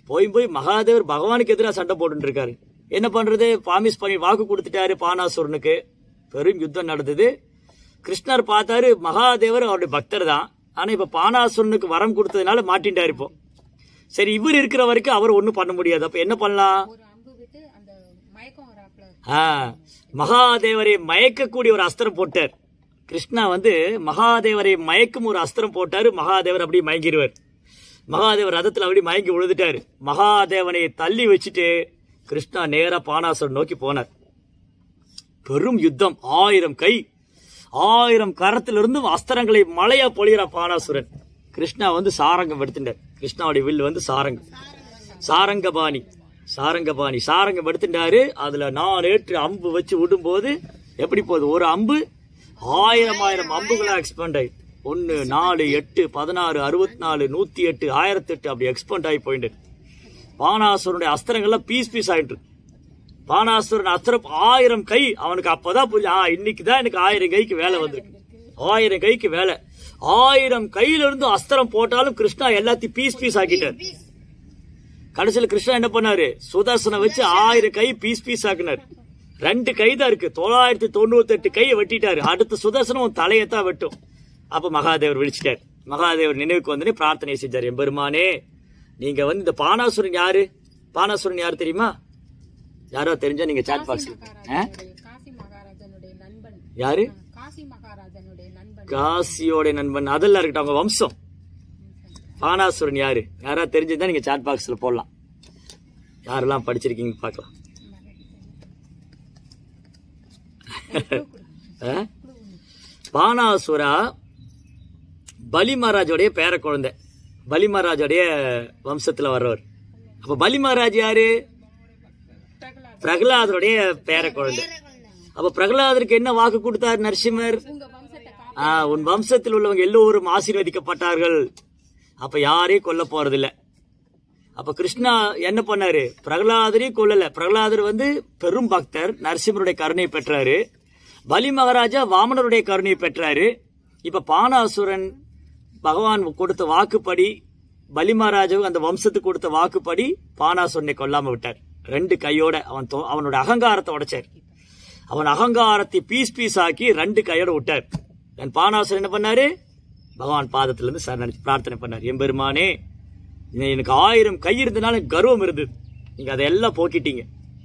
போய் போய் மகாதேவர் பகவானுக்கு எதிராக சண்டை போட்டுட்டு இருக்காரு என்ன பண்றது பாமிஸ் பண்ணி வாக்கு கொடுத்துட்டாரு பானாசுரனுக்கு பெரும் யுத்தம் நடந்தது கிருஷ்ணர் பார்த்தாரு மகாதேவர் அவருடைய பக்தர் தான் ஆனா இப்ப பானாசுரனுக்கு வரம் கொடுத்ததுனால மாட்டின்டாரு இப்போ சரி இவர் இருக்கிற வரைக்கும் அவர் ஒண்ணும் பண்ண முடியாது அப்ப என்ன பண்ணலாம் ஒரு அம்பு விட்டு அந்த மயக்கம் வராப்புல ஆ, மகாதேவரை மயக்கக்கூடிய ஒரு அஸ்திரம் போட்டார் கிருஷ்ணா வந்து மகாதேவரை மயக்கும் ஒரு அஸ்திரம் போட்டாரு மகாதேவர் அப்படியே மயங்கிடுவார் மகாதேவர் ரதத்துல அப்படியே மயங்கி விழுந்துட்டாரு மகாதேவனை தள்ளி வச்சுட்டு கிருஷ்ணா நேரா பானாசுரன் நோக்கி போனார் பெரும் யுத்தம் ஆயிரம் கை ஆயிரம் கரத்திலிருந்து அஸ்திரங்களை மழையா பொழிகிற பானாசுரன் கிருஷ்ணா வந்து சாரங்கம் எடுத்துட்டார் கிருஷ்ணாவுடைய வில் வந்து சாரங்கம் சாரங்கபாணி சாரங்கபாணி சாரங்கம் எடுத்துட்டாரு அதுல நான் ஏற்று அம்பு வச்சு விடும்போது எப்படி போகுது ஒரு அம்பு ஆயிரம் ஆயிரம் அம்புகளா எக்ஸ்பெண்ட் ஆயிடுது ஒன்னு நாலு எட்டு பதினாறு அறுபத்தி நாலு நூத்தி எட்டு ஆயிரத்தி எட்டு அப்படி எக்ஸ்பெண்ட் ஆகி போயிட்டு பானாசுரனுடைய அஸ்திரங்கள்லாம் பீஸ் பீஸ் ஆயிட்டு இருக்கு. பானாசுரன் அஸ்திரம் ஆயிரம் கை அவனுக்கு அப்பதான் புரிஞ்சு ஆ இன்னைக்கு தான் எனக்கு ஆயிரம் கைக்கு வேலை வந்திருக்கு ஆயிரம் கைக்கு வேலை ஆயிரம் கையில இருந்து அஸ்திரம் போட்டாலும் கிருஷ்ணா எல்லாத்தையும் பீஸ் பீஸ் ஆக்கிட்டார் கடைசியில் கிருஷ்ணா என்ன பண்ணாரு சுதர்சனை வச்சு ஆயிரம் கை பீஸ் பீஸ் ஆக்கினார் ரெண்டு கை தான் இருக்கு தொள்ளாயிரத்தி தொண்ணூத்தி எட்டு கையை வெட்டிட்டாரு அடுத்த சுதர்சனம் உன் தலையத்தான் வெட்டும் அப்ப மகாதேவர் விழிச்சிட்டார் மகாதேவர் நினைவுக்கு வந்து பிரார்த்தனை செஞ்சார் எம்பெருமானே நீங்க வந்து இந்த பானாசுரன் யாரு பானாசுரன் யாரு தெரியுமா யாரோ தெரிஞ்சா நீங்க சாட் பாக்ஸ் மகாராஜனுடைய காசி மகாராஜனுடைய நண்பன் யாரு காசி மகாராஜனுடைய நண்பன் காசியோட நண்பன் அதெல்லாம் இருக்கட்டும் அவங்க வம்சம் பானாசுரன் யாரு யாரா தெரிஞ்சிருந்தா நீங்க சாட் பாக்ஸ்ல போடலாம் யாரெல்லாம் படிச்சிருக்கீங்க பார்க்கலாம் ஆ? பானாசுரா பலி மகாராஜோடைய பேர குழந்தை பலி மகாராஜோடைய வம்சத்துல வர்றவர் அப்ப பலி மகாராஜ் யாரு பிரகலாத் பிரகலாதருடைய பேர குழந்தை அப்ப பிரகலாதருக்கு என்ன வாக்கு கொடுத்தார் நரசிம்மர் உங்க வம்சத்தை காப்ப ஆ, உன் வம்சத்தில் உள்ளவங்க எல்லோரும் ஆசீர்வதிக்கப்பட்டார்கள் அப்ப யாரையும் கொல்ல போறதில்ல அப்ப கிருஷ்ணா என்ன பண்ணாரு பிரகலாதரையும் கொல்லல பிரகலாதர் வந்து பெரும் பக்தர் நரசிம்மருடைய கருணை பெற்றாரு பலி மகாராஜா வாமனருடைய கருணை பெற்றாரு இப்ப பானாசுரன் பகவான் கொடுத்த வாக்குப்படி பலி மகாராஜாவுக்கு அந்த வம்சத்துக்கு கொடுத்த வாக்குப்படி பானாசுரனை கொல்லாம விட்டார் ரெண்டு கையோட அவன் தோ- அவனோட அகங்காரத்தை உடைச்சார் அவன் அகங்காரத்தை பீஸ் பீஸ் ஆக்கி ரெண்டு கையோட விட்டார் என் பானாசுரன் என்ன பண்ணாரு பகவான் பாதத்துல இருந்து சரணடைஞ்சு பிரார்த்தனை பண்ணார் எம்பெருமானே நீ எனக்கு ஆயிரம் கை இருந்தனால எனக்கு கர்வம் இருந்தது நீங்க அதையெல்லாம் போக்கிட்டீங்க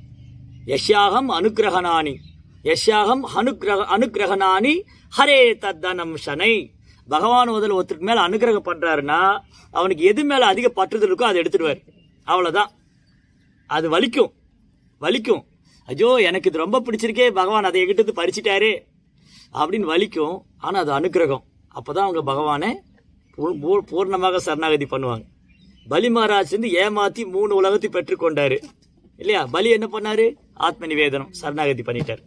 யஷ்யாகம் அனுக்கிரகனானி யஷ்யாகம் அனுக்கிரக அனுக்கிரகனானி ஹரே தத்தனம் சனை பகவான் முதல்ல ஒருத்தருக்கு மேல அனுக்கிரகம் பண்றாருன்னா அவனுக்கு எது மேல அதிக பற்றுதல் இருக்கோ அதை எடுத்துடுவார் அவ்வளவுதான் அது வலிக்கும் வலிக்கும் ஐயோ எனக்கு இது ரொம்ப பிடிச்சிருக்கே பகவான் அதை எங்கிட்ட இருந்து பறிச்சிட்டாரு அப்படின்னு வலிக்கும் ஆனா அது அனுக்கிரகம் அப்பதான் அவங்க பகவானை பூ- பூ- பூர்ணமாக சரணாகதி பண்ணுவாங்க பலி மகாராஜ் வந்து ஏமாத்தி மூணு உலகத்தை பெற்றுக்கொண்டாரு இல்லையா பலி என்ன பண்ணாரு ஆத்ம நிவேதனம் சரணாகதி பண்ணிட்டார்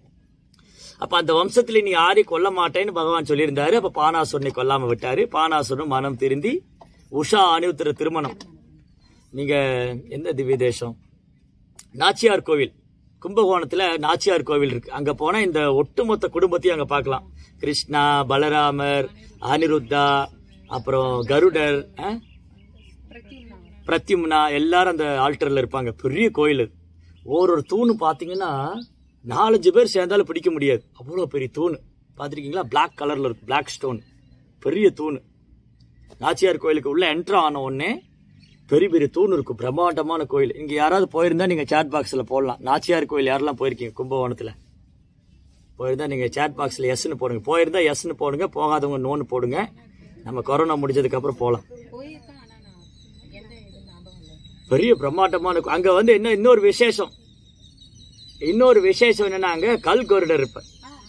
அப்ப அந்த வம்சத்துல நீ யாரையும் கொல்ல மாட்டேன்னு பகவான் சொல்லியிருந்தாரு அப்ப பானாசுரனை கொல்லாம விட்டாரு பானாசுரனும் மனம் திருந்தி உஷா அனிருத்தர திருமணம் நீங்க எந்த திவ்ய தேசம் நாச்சியார் கோவில் கும்பகோணத்துல நாச்சியார் கோவில் இருக்கு அங்க போனா இந்த ஒட்டுமொத்த குடும்பத்தையும் அங்க பார்க்கலாம் கிருஷ்ணா பலராமர் அனிருத்தா அப்புறம் கருடர் ஆ? பிரத்யும்னா பிரத்யும்னா எல்லாரும் அந்த ஆல்டர்ல இருப்பாங்க பெரிய கோயில் அது. ஒரு ஒரு தூணு பாத்தீங்கன்னா நாலஞ்சு பேர் சேர்ந்தாலும் பிடிக்க முடியாது அவ்வளோ பெரிய தூண் பார்த்திருக்கீங்களா Black கலர்ல இருக்கு Black ஸ்டோன் பெரிய தூண் நாச்சியார் கோயிலுக்கு உள்ள என்ட்ரு ஆன உடனே பெரிய பெரிய தூண் இருக்கும் பிரம்மாண்டமான கோயில் இங்க யாராவது போயிருந்தா நீங்க சாட் பாக்ஸ்ல போடலாம் நாச்சியார் கோயில் யாரெல்லாம் போயிருக்கீங்க கும்பகோணத்துல போயிருந்தா நீங்க சாட் பாக்ஸ்ல எஸ்ன்னு போடுங்க போயிருந்தா எஸ்ன்னு போடுங்க போகாதவங்க நோன்னு போடுங்க நம்ம கொரோனா முடிஞ்சதுக்கு அப்புறம் போகலாம் போயிருக்கேன் ஆனா நான் எந்த இது ஞாபகம் இல்லை பெரிய பிரம்மாண்டமான கோ- அங்க வந்து என்ன இன்னொரு விசேஷம் இன்னொரு விசேஷம் என்னன்னா அங்க கல் கொரிடர் இருப்ப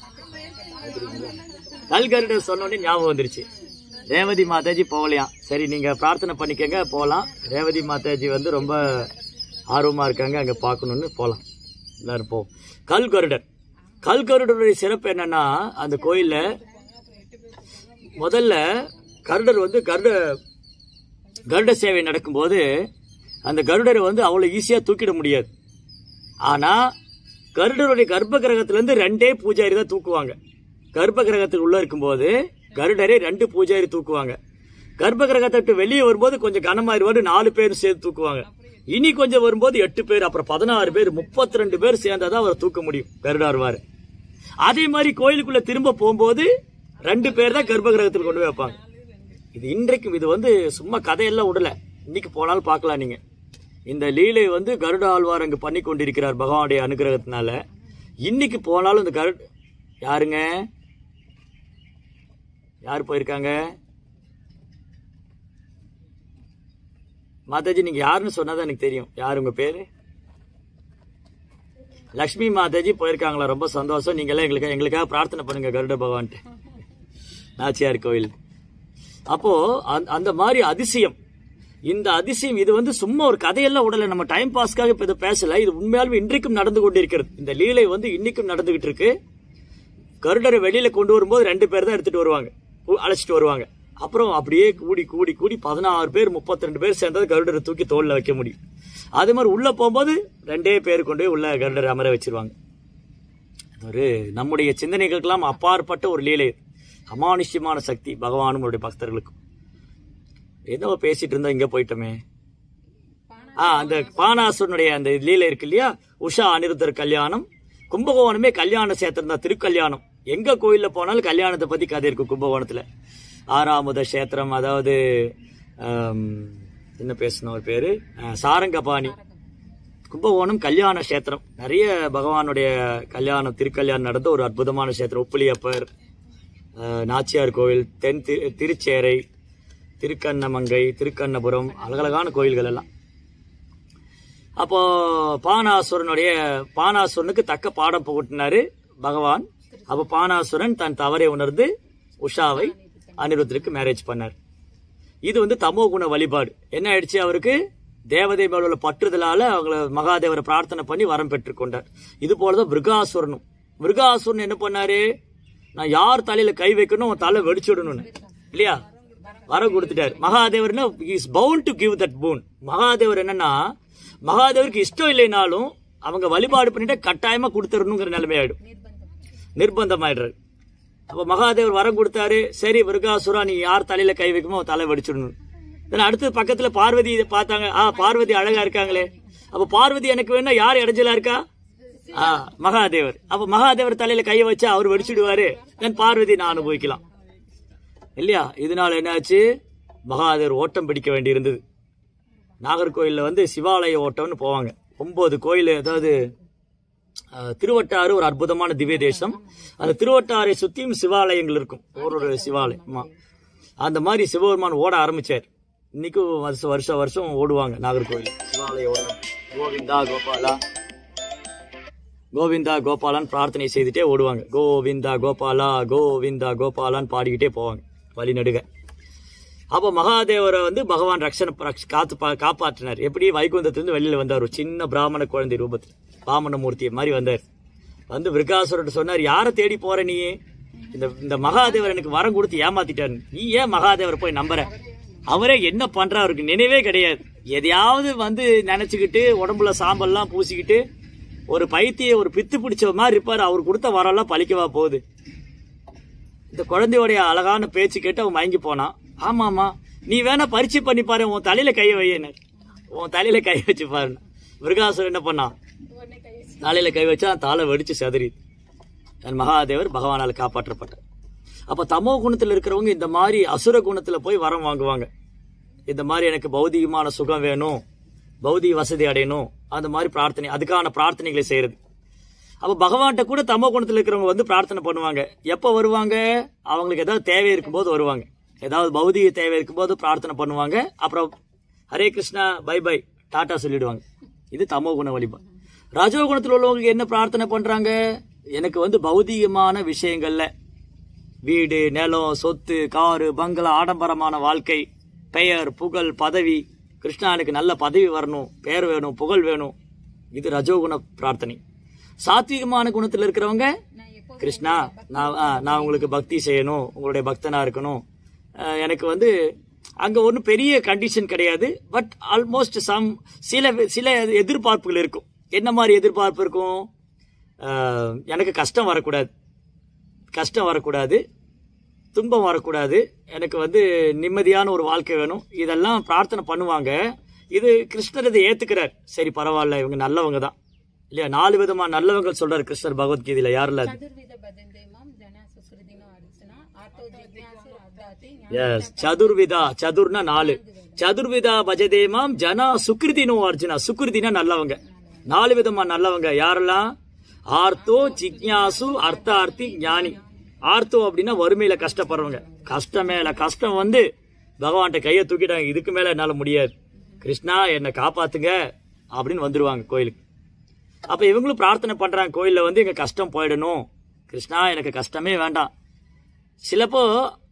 கல் கொரிடர் சொன்ன உடனே ஞாபகம் வந்துருச்சு ரேவதி மாதாஜி போகலையாம் சரி நீங்க பிரார்த்தனை பண்ணிக்கங்க போகலாம் ரேவதி மாதாஜி வந்து ரொம்ப ஆர்வமா இருக்காங்க அங்க பார்க்கணும்னு போகலாம் எல்லாரும் போவோம் கல் கொரிடர் கல் கொரிடருடைய சிறப்பு என்னன்னா அந்த கோயில்ல முதல்ல கருடர் வந்து கருட கருட சேவை நடக்கும்போது அந்த கருடரை வந்து அவ்வளோ ஈஸியாக தூக்கிட முடியாது ஆனால் கருடருடைய கர்ப்ப கிரகத்திலேருந்து ரெண்டே பூஜாரி தான் தூக்குவாங்க கர்ப்ப கிரகத்துக்கு உள்ள இருக்கும்போது கருடரை ரெண்டு பூஜாரி தூக்குவாங்க கர்ப்ப கிரகத்தை விட்டு வெளியே வரும்போது கொஞ்சம் கனமாயிருவாரு நாலு பேர் சேர்த்து தூக்குவாங்க இனி கொஞ்சம் வரும்போது எட்டு பேர் அப்புறம் பதினாறு பேர் முப்பத்தி ரெண்டு பேர் சேர்ந்தாதான் அவரை தூக்க முடியும் கருடாருவாரு அதே மாதிரி கோயிலுக்குள்ள திரும்ப போகும்போது ரெண்டு பேர் தான் கர்ப்ப கிரகத்தில் கொண்டு போய் வைப்பாங்க இது இன்றைக்கும் இது வந்து சும்மா கதையெல்லாம் விடல இன்னைக்கு போனாலும் பார்க்கலாம் நீங்க இந்த லீலை வந்து கருட ஆழ்வார் அங்கு பண்ணி கொண்டிருக்கிறார் பகவானுடைய அனுகிரகத்தினால இன்னைக்கு போனாலும் இந்த கருட் யாருங்க யார் போயிருக்காங்க மாதாஜி நீங்க யாருன்னு சொன்னாதான் எனக்கு தெரியும் யார் உங்க பேரு லக்ஷ்மி மாதாஜி போயிருக்காங்களா ரொம்ப சந்தோஷம் நீங்க எல்லாம் எங்களுக்கு எங்களுக்காக பிரார்த்தனை பண்ணுங்க கருட பகவான்ட்டு நாச்சியார் கோயில் அப்போ அந்த- அந்த மாதிரி அதிசயம் இந்த அதிசயம் இது வந்து சும்மா ஒரு கதையெல்லாம் உடல நம்ம டைம் பாஸ்க்காக இப்ப இதை பேசல இது உண்மையாலுமே இன்றைக்கும் நடந்து கொண்டிருக்கிறது இந்த லீலை வந்து இன்னைக்கும் நடந்துகிட்டு இருக்கு கருடரை வெளியில கொண்டு வரும்போது ரெண்டு பேர் தான் எடுத்துட்டு வருவாங்க உ- அழைச்சிட்டு வருவாங்க அப்புறம் அப்படியே கூடி கூடி கூடி பதினாறு பேர் முப்பத்தி ரெண்டு பேர் சேர்ந்தது கருடரை தூக்கி தோல்ல வைக்க முடியும் அதே மாதிரி உள்ள போகும்போது ரெண்டே பேர் கொண்டு போய் உள்ள கருடரை அமர வச்சிருவாங்க ஒரு நம்முடைய சிந்தனைகளுக்கெல்லாம் அப்பாற்பட்ட ஒரு லீலை இது. அமானுஷ்யமான சக்தி பகவானும் அவருடைய பக்தர்களுக்கும் என்னவோ பேசிட்டு இருந்தா இங்க போயிட்டோமே ஆ அந்த பானாசுரனுடைய அந்த லீலை இருக்கு இல்லையா உஷா அனிருத்தர் கல்யாணம் கும்பகோணமே கல்யாண சேத்திரம் தான் திருக்கல்யாணம் எங்க கோயில்ல போனாலும் கல்யாணத்தை பத்தி கதை இருக்கும் கும்பகோணத்துல ஆறாமுத சேத்திரம் அதாவது ஆம், என்ன பேசணும் ஒரு பேரு ஆ, சாரங்கபாணி கும்பகோணம் கல்யாண கஷேத்திரம் நிறைய பகவானுடைய கல்யாணம் திருக்கல்யாணம் நடந்த ஒரு அற்புதமான கஷேத்திரம் உப்புலியப்பர் அஹ், நாச்சியார் கோவில் தென் தி- திருச்சேரை திருக்கண்ணமங்கை திருக்கண்ணபுரம் அழகழகான கோயில்கள் எல்லாம் அப்போ பானாசுரனுடைய பானாசுரனுக்கு தக்க பாடம் புகட்டினாரு பகவான் அப்போ பானாசுரன் தன் தவறை உணர்ந்து உஷாவை அனிருத்தருக்கு மேரேஜ் பண்ணார் இது வந்து தமோ குண வழிபாடு என்ன ஆயிடுச்சு அவருக்கு தேவதை மேல உள்ள பற்றுதலால அவங்கள மகாதேவரை பிரார்த்தனை பண்ணி வரம் பெற்றுக் கொண்டார் இது போலதான் மிருகாசுரனும் மிருகாசுரன் என்ன பண்ணாரு நான் யார் தலையில கை வைக்கணும் உன் தலை வெடிச்சுடணும்னு இல்லையா வரம் கொடுத்துட்டாரு மகாதேவர்னா is bound to give that boon மகாதேவர் என்னன்னா மகாதேவருக்கு இஷ்டம் இல்லைனாலும் அவங்க வழிபாடு பண்ணிட்டு கட்டாயமா கொடுத்துடணுங்கிற நிலைமை ஆயிடும் நிர்பந்தம் ஆயிடுறாரு அப்ப மகாதேவர் வரம் கொடுத்தாரு சரி மிருகாசுரா நீ யார் தலையில கை வைக்குமோ அவன் தலை வெடிச்சிடணும் then அடுத்து பக்கத்துல பார்வதி இதை பார்த்தாங்க ஆ பார்வதி அழகா இருக்காங்களே அப்ப பார்வதி எனக்கு வேணா யார் இடைஞ்சலா இருக்கா ஆ மகாதேவர் அப்ப மகாதேவர் தலையில கையை வச்சா அவர் வெடிச்சிடுவாரு தென் பார்வதி நான் அனுபவிக்கலாம் இல்லையா இதனால என்னாச்சு மகாதேவர் ஓட்டம் பிடிக்க வேண்டி இருந்தது நாகர்கோயில்ல வந்து சிவாலய ஓட்டம்னு போவாங்க ஒன்பது கோயில் அதாவது அஹ், திருவட்டாறு ஒரு அற்புதமான திவ்ய தேசம் அந்த திருவட்டாரை சுத்தியும் சிவாலயங்கள் இருக்கும் ஒரு ஒரு சிவாலயம் ஆமா. அந்த மாதிரி சிவபெருமான் ஓட ஆரம்பிச்சார் இன்னைக்கும் வருஷம் வருஷம் வருஷம் ஓடுவாங்க நாகர்கோவில் சிவாலய ஓட்டம் கோவிந்தா கோபாலா கோவிந்தா கோபாலான்னு பிரார்த்தனை செய்துட்டே ஓடுவாங்க கோவிந்தா கோபாலா கோவிந்தா கோபாலான்னு பாடிக்கிட்டே போவாங்க வழி நடுக அப்போ மகாதேவரை வந்து பகவான் ரக்ஷனை ரக்ஷ- காத்து பா- காப்பாற்றினார் எப்படி வைகுந்தத்திலிருந்து வெளியில வந்தார் ஒரு சின்ன பிராமண குழந்தை ரூபத்தில் வாமன மூர்த்தியை மாதிரி வந்தார் வந்து விருகாசுரன் சொன்னார் யாரை தேடி போற நீ இந்த இந்த மகாதேவர் எனக்கு வரம் கொடுத்து ஏமாத்திட்டாரு நீ ஏன் மகாதேவரை போய் நம்புற அவரே என்ன பண்றா அவருக்கு நினைவே கிடையாது எதையாவது வந்து நினைச்சுக்கிட்டு உடம்புல சாம்பல்லாம் பூசிக்கிட்டு ஒரு பைத்திய ஒரு பித்து பிடிச்ச மாதிரி இருப்பாரு அவர் கொடுத்த வரம்லாம் பழிக்கவா போகுது இந்த குழந்தையோடைய அழகான பேச்சு கேட்டு அவன் மயங்கி போனான் ஆமாமா நீ வேணா பரிச்சை பண்ணி பாரு உன் தலையில கைய வையன்னு உன் தலையில கை வச்சு பாரு மிருகாசுரன் என்ன பண்ணான் தலையில கை வச்சா தாளை வெடிச்சு செதறி என் மகாதேவர் பகவானால காப்பாற்றப்பட்டார் அப்ப தமோ குணத்துல இருக்கிறவங்க இந்த மாதிரி அசுர குணத்துல போய் வரம் வாங்குவாங்க இந்த மாதிரி எனக்கு பௌதிகமான சுகம் வேணும் பௌதிக வசதி அடையணும் அந்த மாதிரி பிரார்த்தனை அதுக்கான பிரார்த்தனைகளை செய்யறது அப்ப பகவான்கிட்ட கூட தமோ குணத்துல இருக்கிறவங்க வந்து பிரார்த்தனை பண்ணுவாங்க எப்ப வருவாங்க அவங்களுக்கு ஏதாவது தேவை இருக்கும்போது வருவாங்க ஏதாவது பௌதிக தேவை இருக்கும்போது பிரார்த்தனை பண்ணுவாங்க அப்புறம் Hare Krishna bye bye tata சொல்லிடுவாங்க இது தமோ குண வழிபாடு ரஜோ குணத்துல உள்ளவங்களுக்கு என்ன பிரார்த்தனை பண்றாங்க எனக்கு வந்து பௌதிகமான விஷயங்கள்ல வீடு நிலம் சொத்து காரு பங்களா ஆடம்பரமான வாழ்க்கை பெயர் புகழ் பதவி கிருஷ்ணா எனக்கு நல்ல பதவி வரணும் பெயர் வேணும் புகழ் வேணும் இது ரஜோகுண பிரார்த்தனை சாத்விகமான குணத்துல இருக்கிறவங்க கிருஷ்ணா நான் ஆ, நான் உங்களுக்கு பக்தி செய்யணும் உங்களுடைய பக்தனா இருக்கணும் அஹ், எனக்கு வந்து அங்க ஒன்றும் பெரிய கண்டிஷன் கிடையாது பட் ஆல்மோஸ்ட் சம் சில சில எதிர்பார்ப்புகள் இருக்கும் என்ன மாதிரி எதிர்பார்ப்பு இருக்கும் அஹ், எனக்கு கஷ்டம் வரக்கூடாது கஷ்டம் வரக்கூடாது துன்பம் வரக்கூடாது எனக்கு வந்து நிம்மதியான ஒரு வாழ்க்கை வேணும் இதெல்லாம் பிரார்த்தனை பண்ணுவாங்க இது கிருஷ்ணர் இதை ஏத்துக்கிறார் சரி பரவாயில்ல இவங்க நல்லவங்க தான் இல்லையா நாலு விதமா நல்லவங்க சொல்றாரு கிருஷ்ணர் பகவத்கீதையில யாருல அது చతుర్విధ భజంతే మాం జన సుకృతినో అర్చన ఆర్తో జిజ్ఞాసు అర్ధాతి எஸ் சதுர்விதா சதுர்னா நாலு சதுர்விதா பஜதேமாம் ஜனா சுக்ருதினோ அர்ஜுனா சுக்ருதினா நல்லவங்க நாலு விதமா நல்லவங்க யாரெல்லாம் ஆர்த்தோ ஜிக்ஞாசு அர்த்தார்த்தி ஞானி ஆர்த்தோ அப்படின்னா வறுமையில கஷ்டப்படுறவங்க கஷ்டம் மேல கஷ்டம் வந்து பகவான்கிட்ட கையை தூக்கிட்டாங்க இதுக்கு மேல என்னால முடியாது கிருஷ்ணா என்னை காப்பாத்துங்க அப்படின்னு வந்துருவாங்க கோயிலுக்கு அப்ப இவங்களும் பிரார்த்தனை பண்றாங்க கோயில்ல வந்து எங்க கஷ்டம் போயிடணும் கிருஷ்ணா எனக்கு கஷ்டமே வேண்டாம் சிலப்போ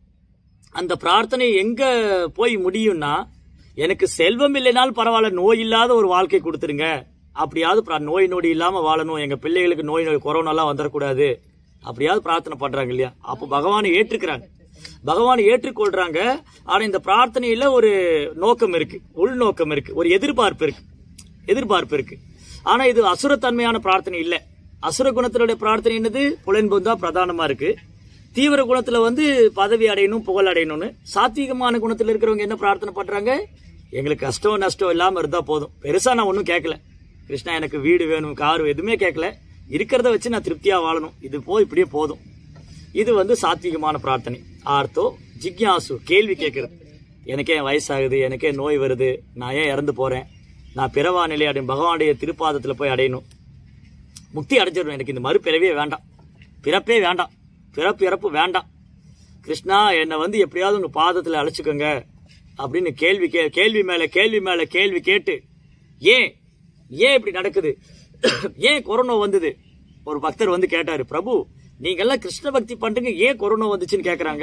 அந்த பிரார்த்தனை எங்க போய் முடியும்னா எனக்கு செல்வம் இல்லைனாலும் பரவாயில்ல நோய் இல்லாத ஒரு வாழ்க்கை கொடுத்துருங்க அப்படியாவது பிர- நோய் நொடி இல்லாம வாழணும் எங்க பிள்ளைகளுக்கு நோய் நோய் கொரோனா எல்லாம் வந்துடக்கூடாது அப்படியாவது பிரார்த்தனை பண்றாங்க இல்லையா அப்போ பகவானை ஏற்றுக்கிறாங்க பகவானை ஏற்றுக்கொள்றாங்க ஆனா இந்த பிரார்த்தனையில ஒரு நோக்கம் இருக்கு உள்நோக்கம் இருக்கு ஒரு எதிர்பார்ப்பு இருக்கு எதிர்பார்ப்பு இருக்கு ஆனா இது அசுரத்தன்மையான பிரார்த்தனை இல்ல அசுர குணத்தினுடைய பிரார்த்தனை என்னது புலன்பு தான் பிரதானமா இருக்கு தீவிர குணத்துல வந்து பதவி அடையணும் புகழ் அடையணும்னு சாத்வீகமான குணத்துல இருக்கிறவங்க என்ன பிரார்த்தனை பண்றாங்க எங்களுக்கு கஷ்டம் நஷ்டம் இல்லாம இருந்தா போதும் பெருசா நான் ஒன்றும் கேட்கல கிருஷ்ணா எனக்கு வீடு வேணும் கார் எதுவுமே கேட்கல இருக்கிறத வச்சு நான் திருப்தியா வாழணும் இது போ இப்படியே போதும் இது வந்து சாத்வீகமான பிரார்த்தனை ஆர்த்தோ ஜிக்யாசு கேள்வி கேட்கறது எனக்கே வயசாகுது எனக்கே நோய் வருது நான் ஏன் இறந்து போறேன் நான் பிறவா நிலை அடையும் பகவானுடைய திருப்பாதத்துல போய் அடையணும் முக்தி அடைஞ்சிடணும் எனக்கு இந்த மறுபிறவியே வேண்டாம் பிறப்பே வேண்டாம் பிறப்பு இறப்பு வேண்டாம் கிருஷ்ணா என்னை வந்து எப்படியாவது உங்க பாதத்துல அழைச்சுக்கோங்க அப்படின்னு கேள்வி கே கேள்வி மேல கேள்வி மேல கேள்வி கேட்டு ஏன் ஏன் இப்படி நடக்குது ஏன் கொரோனா வந்தது ஒரு பக்தர் வந்து கேட்டாரு பிரபு நீங்க எல்லாம் கிருஷ்ண பக்தி பண்றீங்க ஏன் கொரோனா வந்துச்சுன்னு கேக்குறாங்க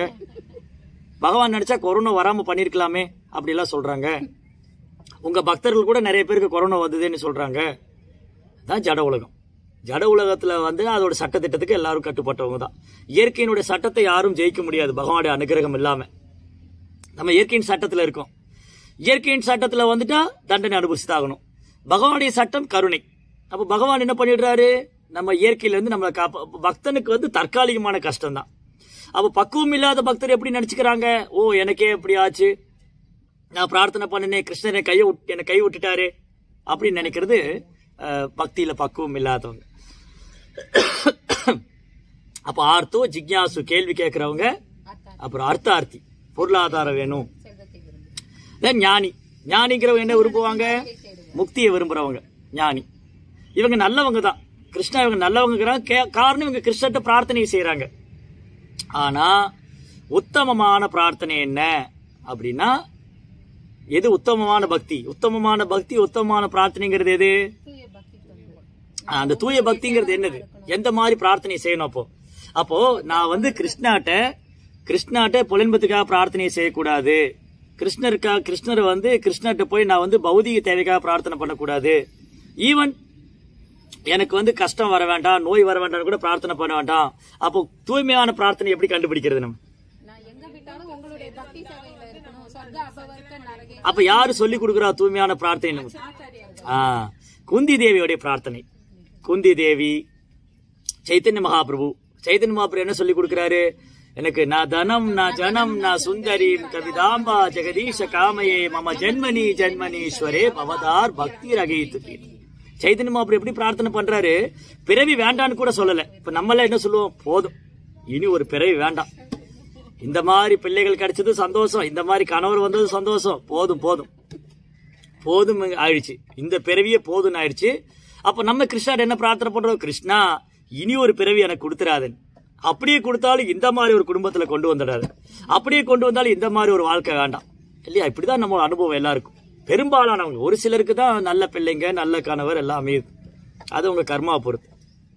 பகவான் நினைச்சா கொரோனா வராம பண்ணிருக்கலாமே அப்படி எல்லாம் சொல்றாங்க உங்க பக்தர்கள் கூட நிறைய பேருக்கு கொரோனா வந்ததுன்னு சொல்றாங்க தான் ஜட உலகம் ஜட உலகத்துல வந்து அதோட சட்டத்திட்டத்துக்கு எல்லாரும் கட்டுப்பட்டவங்க தான் இயற்கையினுடைய சட்டத்தை யாரும் ஜெயிக்க முடியாது பகவானுடைய அனுகிரகம் இல்லாம நம்ம இயற்கையின் சட்டத்துல இருக்கோம் இயற்கையின் சட்டத்துல வந்துட்டா தண்டனை அனுபவிச்சுதாகணும் பகவானுடைய சட்டம் கருணை அப்ப பகவான் என்ன பண்ணிடுறாரு நம்ம இயற்கையில இருந்து நம்மளை காப்ப அப்ப பக்தனுக்கு வந்து தற்காலிகமான கஷ்டம் தான் அப்ப பக்குவம் இல்லாத பக்தர் எப்படி நினைச்சுக்கிறாங்க ஓ எனக்கே எப்படி ஆச்சு நான் பிரார்த்தனை பண்ணினேன் கிருஷ்ணரை கையை விட்டு என்னை கை விட்டுட்டாரு அப்படின்னு நினைக்கிறது அஹ், பக்தியில பக்குவம் இல்லாதவங்க அப்ப ஆர்த்தோ ஜிக்யாசு கேள்வி கேட்கறவங்க அப்புறம் அர்த்தார்த்தி பொருளாதாரம் வேணும் செல்வத்தை விரும்பு Then ஞானி ஞானிங்கிறவங்க என்ன விரும்புவாங்க முக்தியை விரும்புறவங்க ஞானி இவங்க நல்லவங்க தான் கிருஷ்ணா இவங்க நல்லவங்கிறாங்க கே- காரணம் இவங்க கிருஷ்ணர்ட்ட பிரார்த்தனை செய்றாங்க ஆனா உத்தமமான பிரார்த்தனை என்ன அப்படின்னா எது உத்தமமான பக்தி உத்தமமான பக்தி உத்தமமான பிரார்த்தனைங்கிறது எது தூய பக்தி தொண்டு ஆஹ் அந்த தூய பக்திங்கிறது என்னது எந்த மாதிரி பிரார்த்தனை செய்யணும் அப்போ அப்போ நான் வந்து கிருஷ்ணாட்ட கிருஷ்ணாட்ட புலன்பத்துக்காக பிரார்த்தனை செய்யக்கூடாது கிருஷ்ணருக்கா கிருஷ்ணர் வந்து கிருஷ்ணர்கிட்ட போய் நான் வந்து பௌதிக தேவைக்காக பிரார்த்தனை பண்ணக்கூடாது ஈவன் எனக்கு வந்து கஷ்டம் வர வேண்டாம் நோய் வர வேண்டாம் கூட பிரார்த்தனை பண்ண வேண்டாம் அப்போ தூய்மையான பிரார்த்தனை எப்படி கண்டுபிடிக்கிறது நம்ம நான் எங்க விட்டாலும் உங்களுடைய பக்தி சேவையில இருக்கணும் சொர்க்க அபவர்க்க நரகே அப்ப யாரு சொல்லி கொடுக்குறா தூய்மையான பிரார்த்தனை நமக்கு ஆச்சாரியர்கள் ஆ குந்தி தேவியோடைய பிரார்த்தனை குந்தி தேவி சைத்தன்ய மகாபிரபு சைத்தன்ய மகாபிரபு என்ன சொல்லி கொடுக்கிறாரு எனக்கு நான் தனம் நான் ஜனம் நான் சுந்தரி கவிதாம்பா ஜெகதீஷ காமையே மம ஜென்மனி ஜென்மனீஸ்வரே பவதார் பக்தி ரகித்து சைத்தன்ய மகாபிரபு எப்படி பிரார்த்தனை பண்றாரு பிறவி வேண்டான்னு கூட சொல்லல இப்ப நம்மள என்ன சொல்லுவோம் போதும் இனி ஒரு பிறவி வேண்டாம் இந்த மாதிரி பிள்ளைகள் கிடைச்சது சந்தோஷம் இந்த மாதிரி கணவர் வந்தது சந்தோஷம் போதும் போதும் போதும் ஆயிடுச்சு இந்த பிறவியே போதும்னு ஆயிடுச்சு அப்ப நம்ம கிருஷ்ணர் என்ன பிரார்த்தனை பண்றோம் கிருஷ்ணா இனி ஒரு பிறவி எனக்கு கொடுத்துறாதன் அப்படியே கொடுத்தாலும் இந்த மாதிரி ஒரு குடும்பத்துல கொண்டு வந்துடாது அப்படியே கொண்டு வந்தாலும் இந்த மாதிரி ஒரு வாழ்க்கை வேண்டாம் இல்லையா இப்படிதான் நம்ம அனுபவம் எல்லாருக்கும் பெரும்பாலானவங்க ஒரு சிலருக்கு தான் நல்ல பிள்ளைங்க நல்ல கணவர் எல்லாம் அமையுது அது உங்க கர்மா பொறுத்து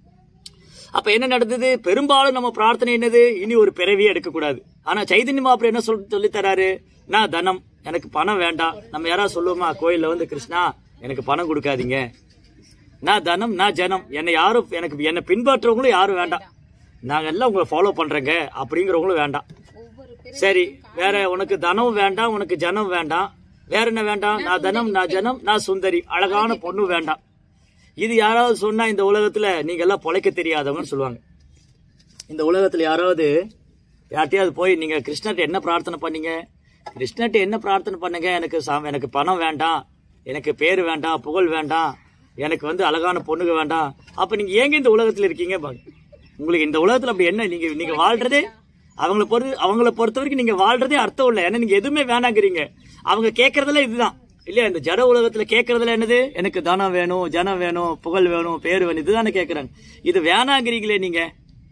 அப்ப என்ன நடந்தது பெரும்பாலும் நம்ம பிரார்த்தனை என்னது இனி ஒரு பிறவியே எடுக்கக்கூடாது ஆனா சைதன்ய மாப்பிள்ள என்ன சொல் சொல்லி தராரு நான் தனம் எனக்கு பணம் வேண்டாம் நம்ம யாராவது சொல்லுவோமா கோயில்ல வந்து கிருஷ்ணா எனக்கு பணம் கொடுக்காதீங்க நான் தனம் நான் ஜனம் என்னை யாரும் எனக்கு என்னை பின்பற்றவங்களும் யாரும் வேண்டாம் நாங்க எல்லாம் உங்களை ஃபாலோ பண்றேங்க அப்படிங்கிறவங்களும் வேண்டாம் ஒவ்வொரு பிற சரி வேற உனக்கு தனம் வேண்டாம் உனக்கு ஜனம் வேண்டாம் வேற என்ன வேண்டாம் நான் தனம் நான் ஜனம் நான் சுந்தரி அழகான பொண்ணு வேண்டாம் இது யாராவது சொன்னா இந்த உலகத்துல நீங்க எல்லாம் பொழைக்க தெரியாதவங்கன்னு சொல்லுவாங்க இந்த உலகத்துல யாராவது யார்ட்டையாவது போய் நீங்க கிருஷ்ணர்ட்ட என்ன பிரார்த்தனை பண்ணீங்க கிருஷ்ணர்ட்ட என்ன பிரார்த்தனை பண்ணுங்க எனக்கு சா- எனக்கு பணம் வேண்டாம் எனக்கு பேர் வேண்டாம் புகழ் வேண்டாம் எனக்கு வந்து அழகான பொண்ணுங்க வேண்டாம் அப்ப நீங்க ஏங்க இந்த உலகத்துல இருக்கீங்க பாருங்க. உங்களுக்கு இந்த உலகத்துல அப்படி என்ன நீங்க நீங்க வாழ்றதே அவங்கள பொறுத்து அவங்கள பொறுத்த வரைக்கும் நீங்க வாழ்றதே அர்த்தம் இல்லை ஏன்னா நீங்க எதுவுமே வேணாங்கிறீங்க அவங்க கேட்கறதுல இதுதான் இல்லையா இந்த ஜட உலகத்துல கேட்கறதுல என்னது எனக்கு தனம் வேணும் ஜனம் வேணும் புகழ் வேணும் பேர் வேணும் இதுதானே கேட்கறாங்க இது வேணாங்கிறீங்களே நீங்க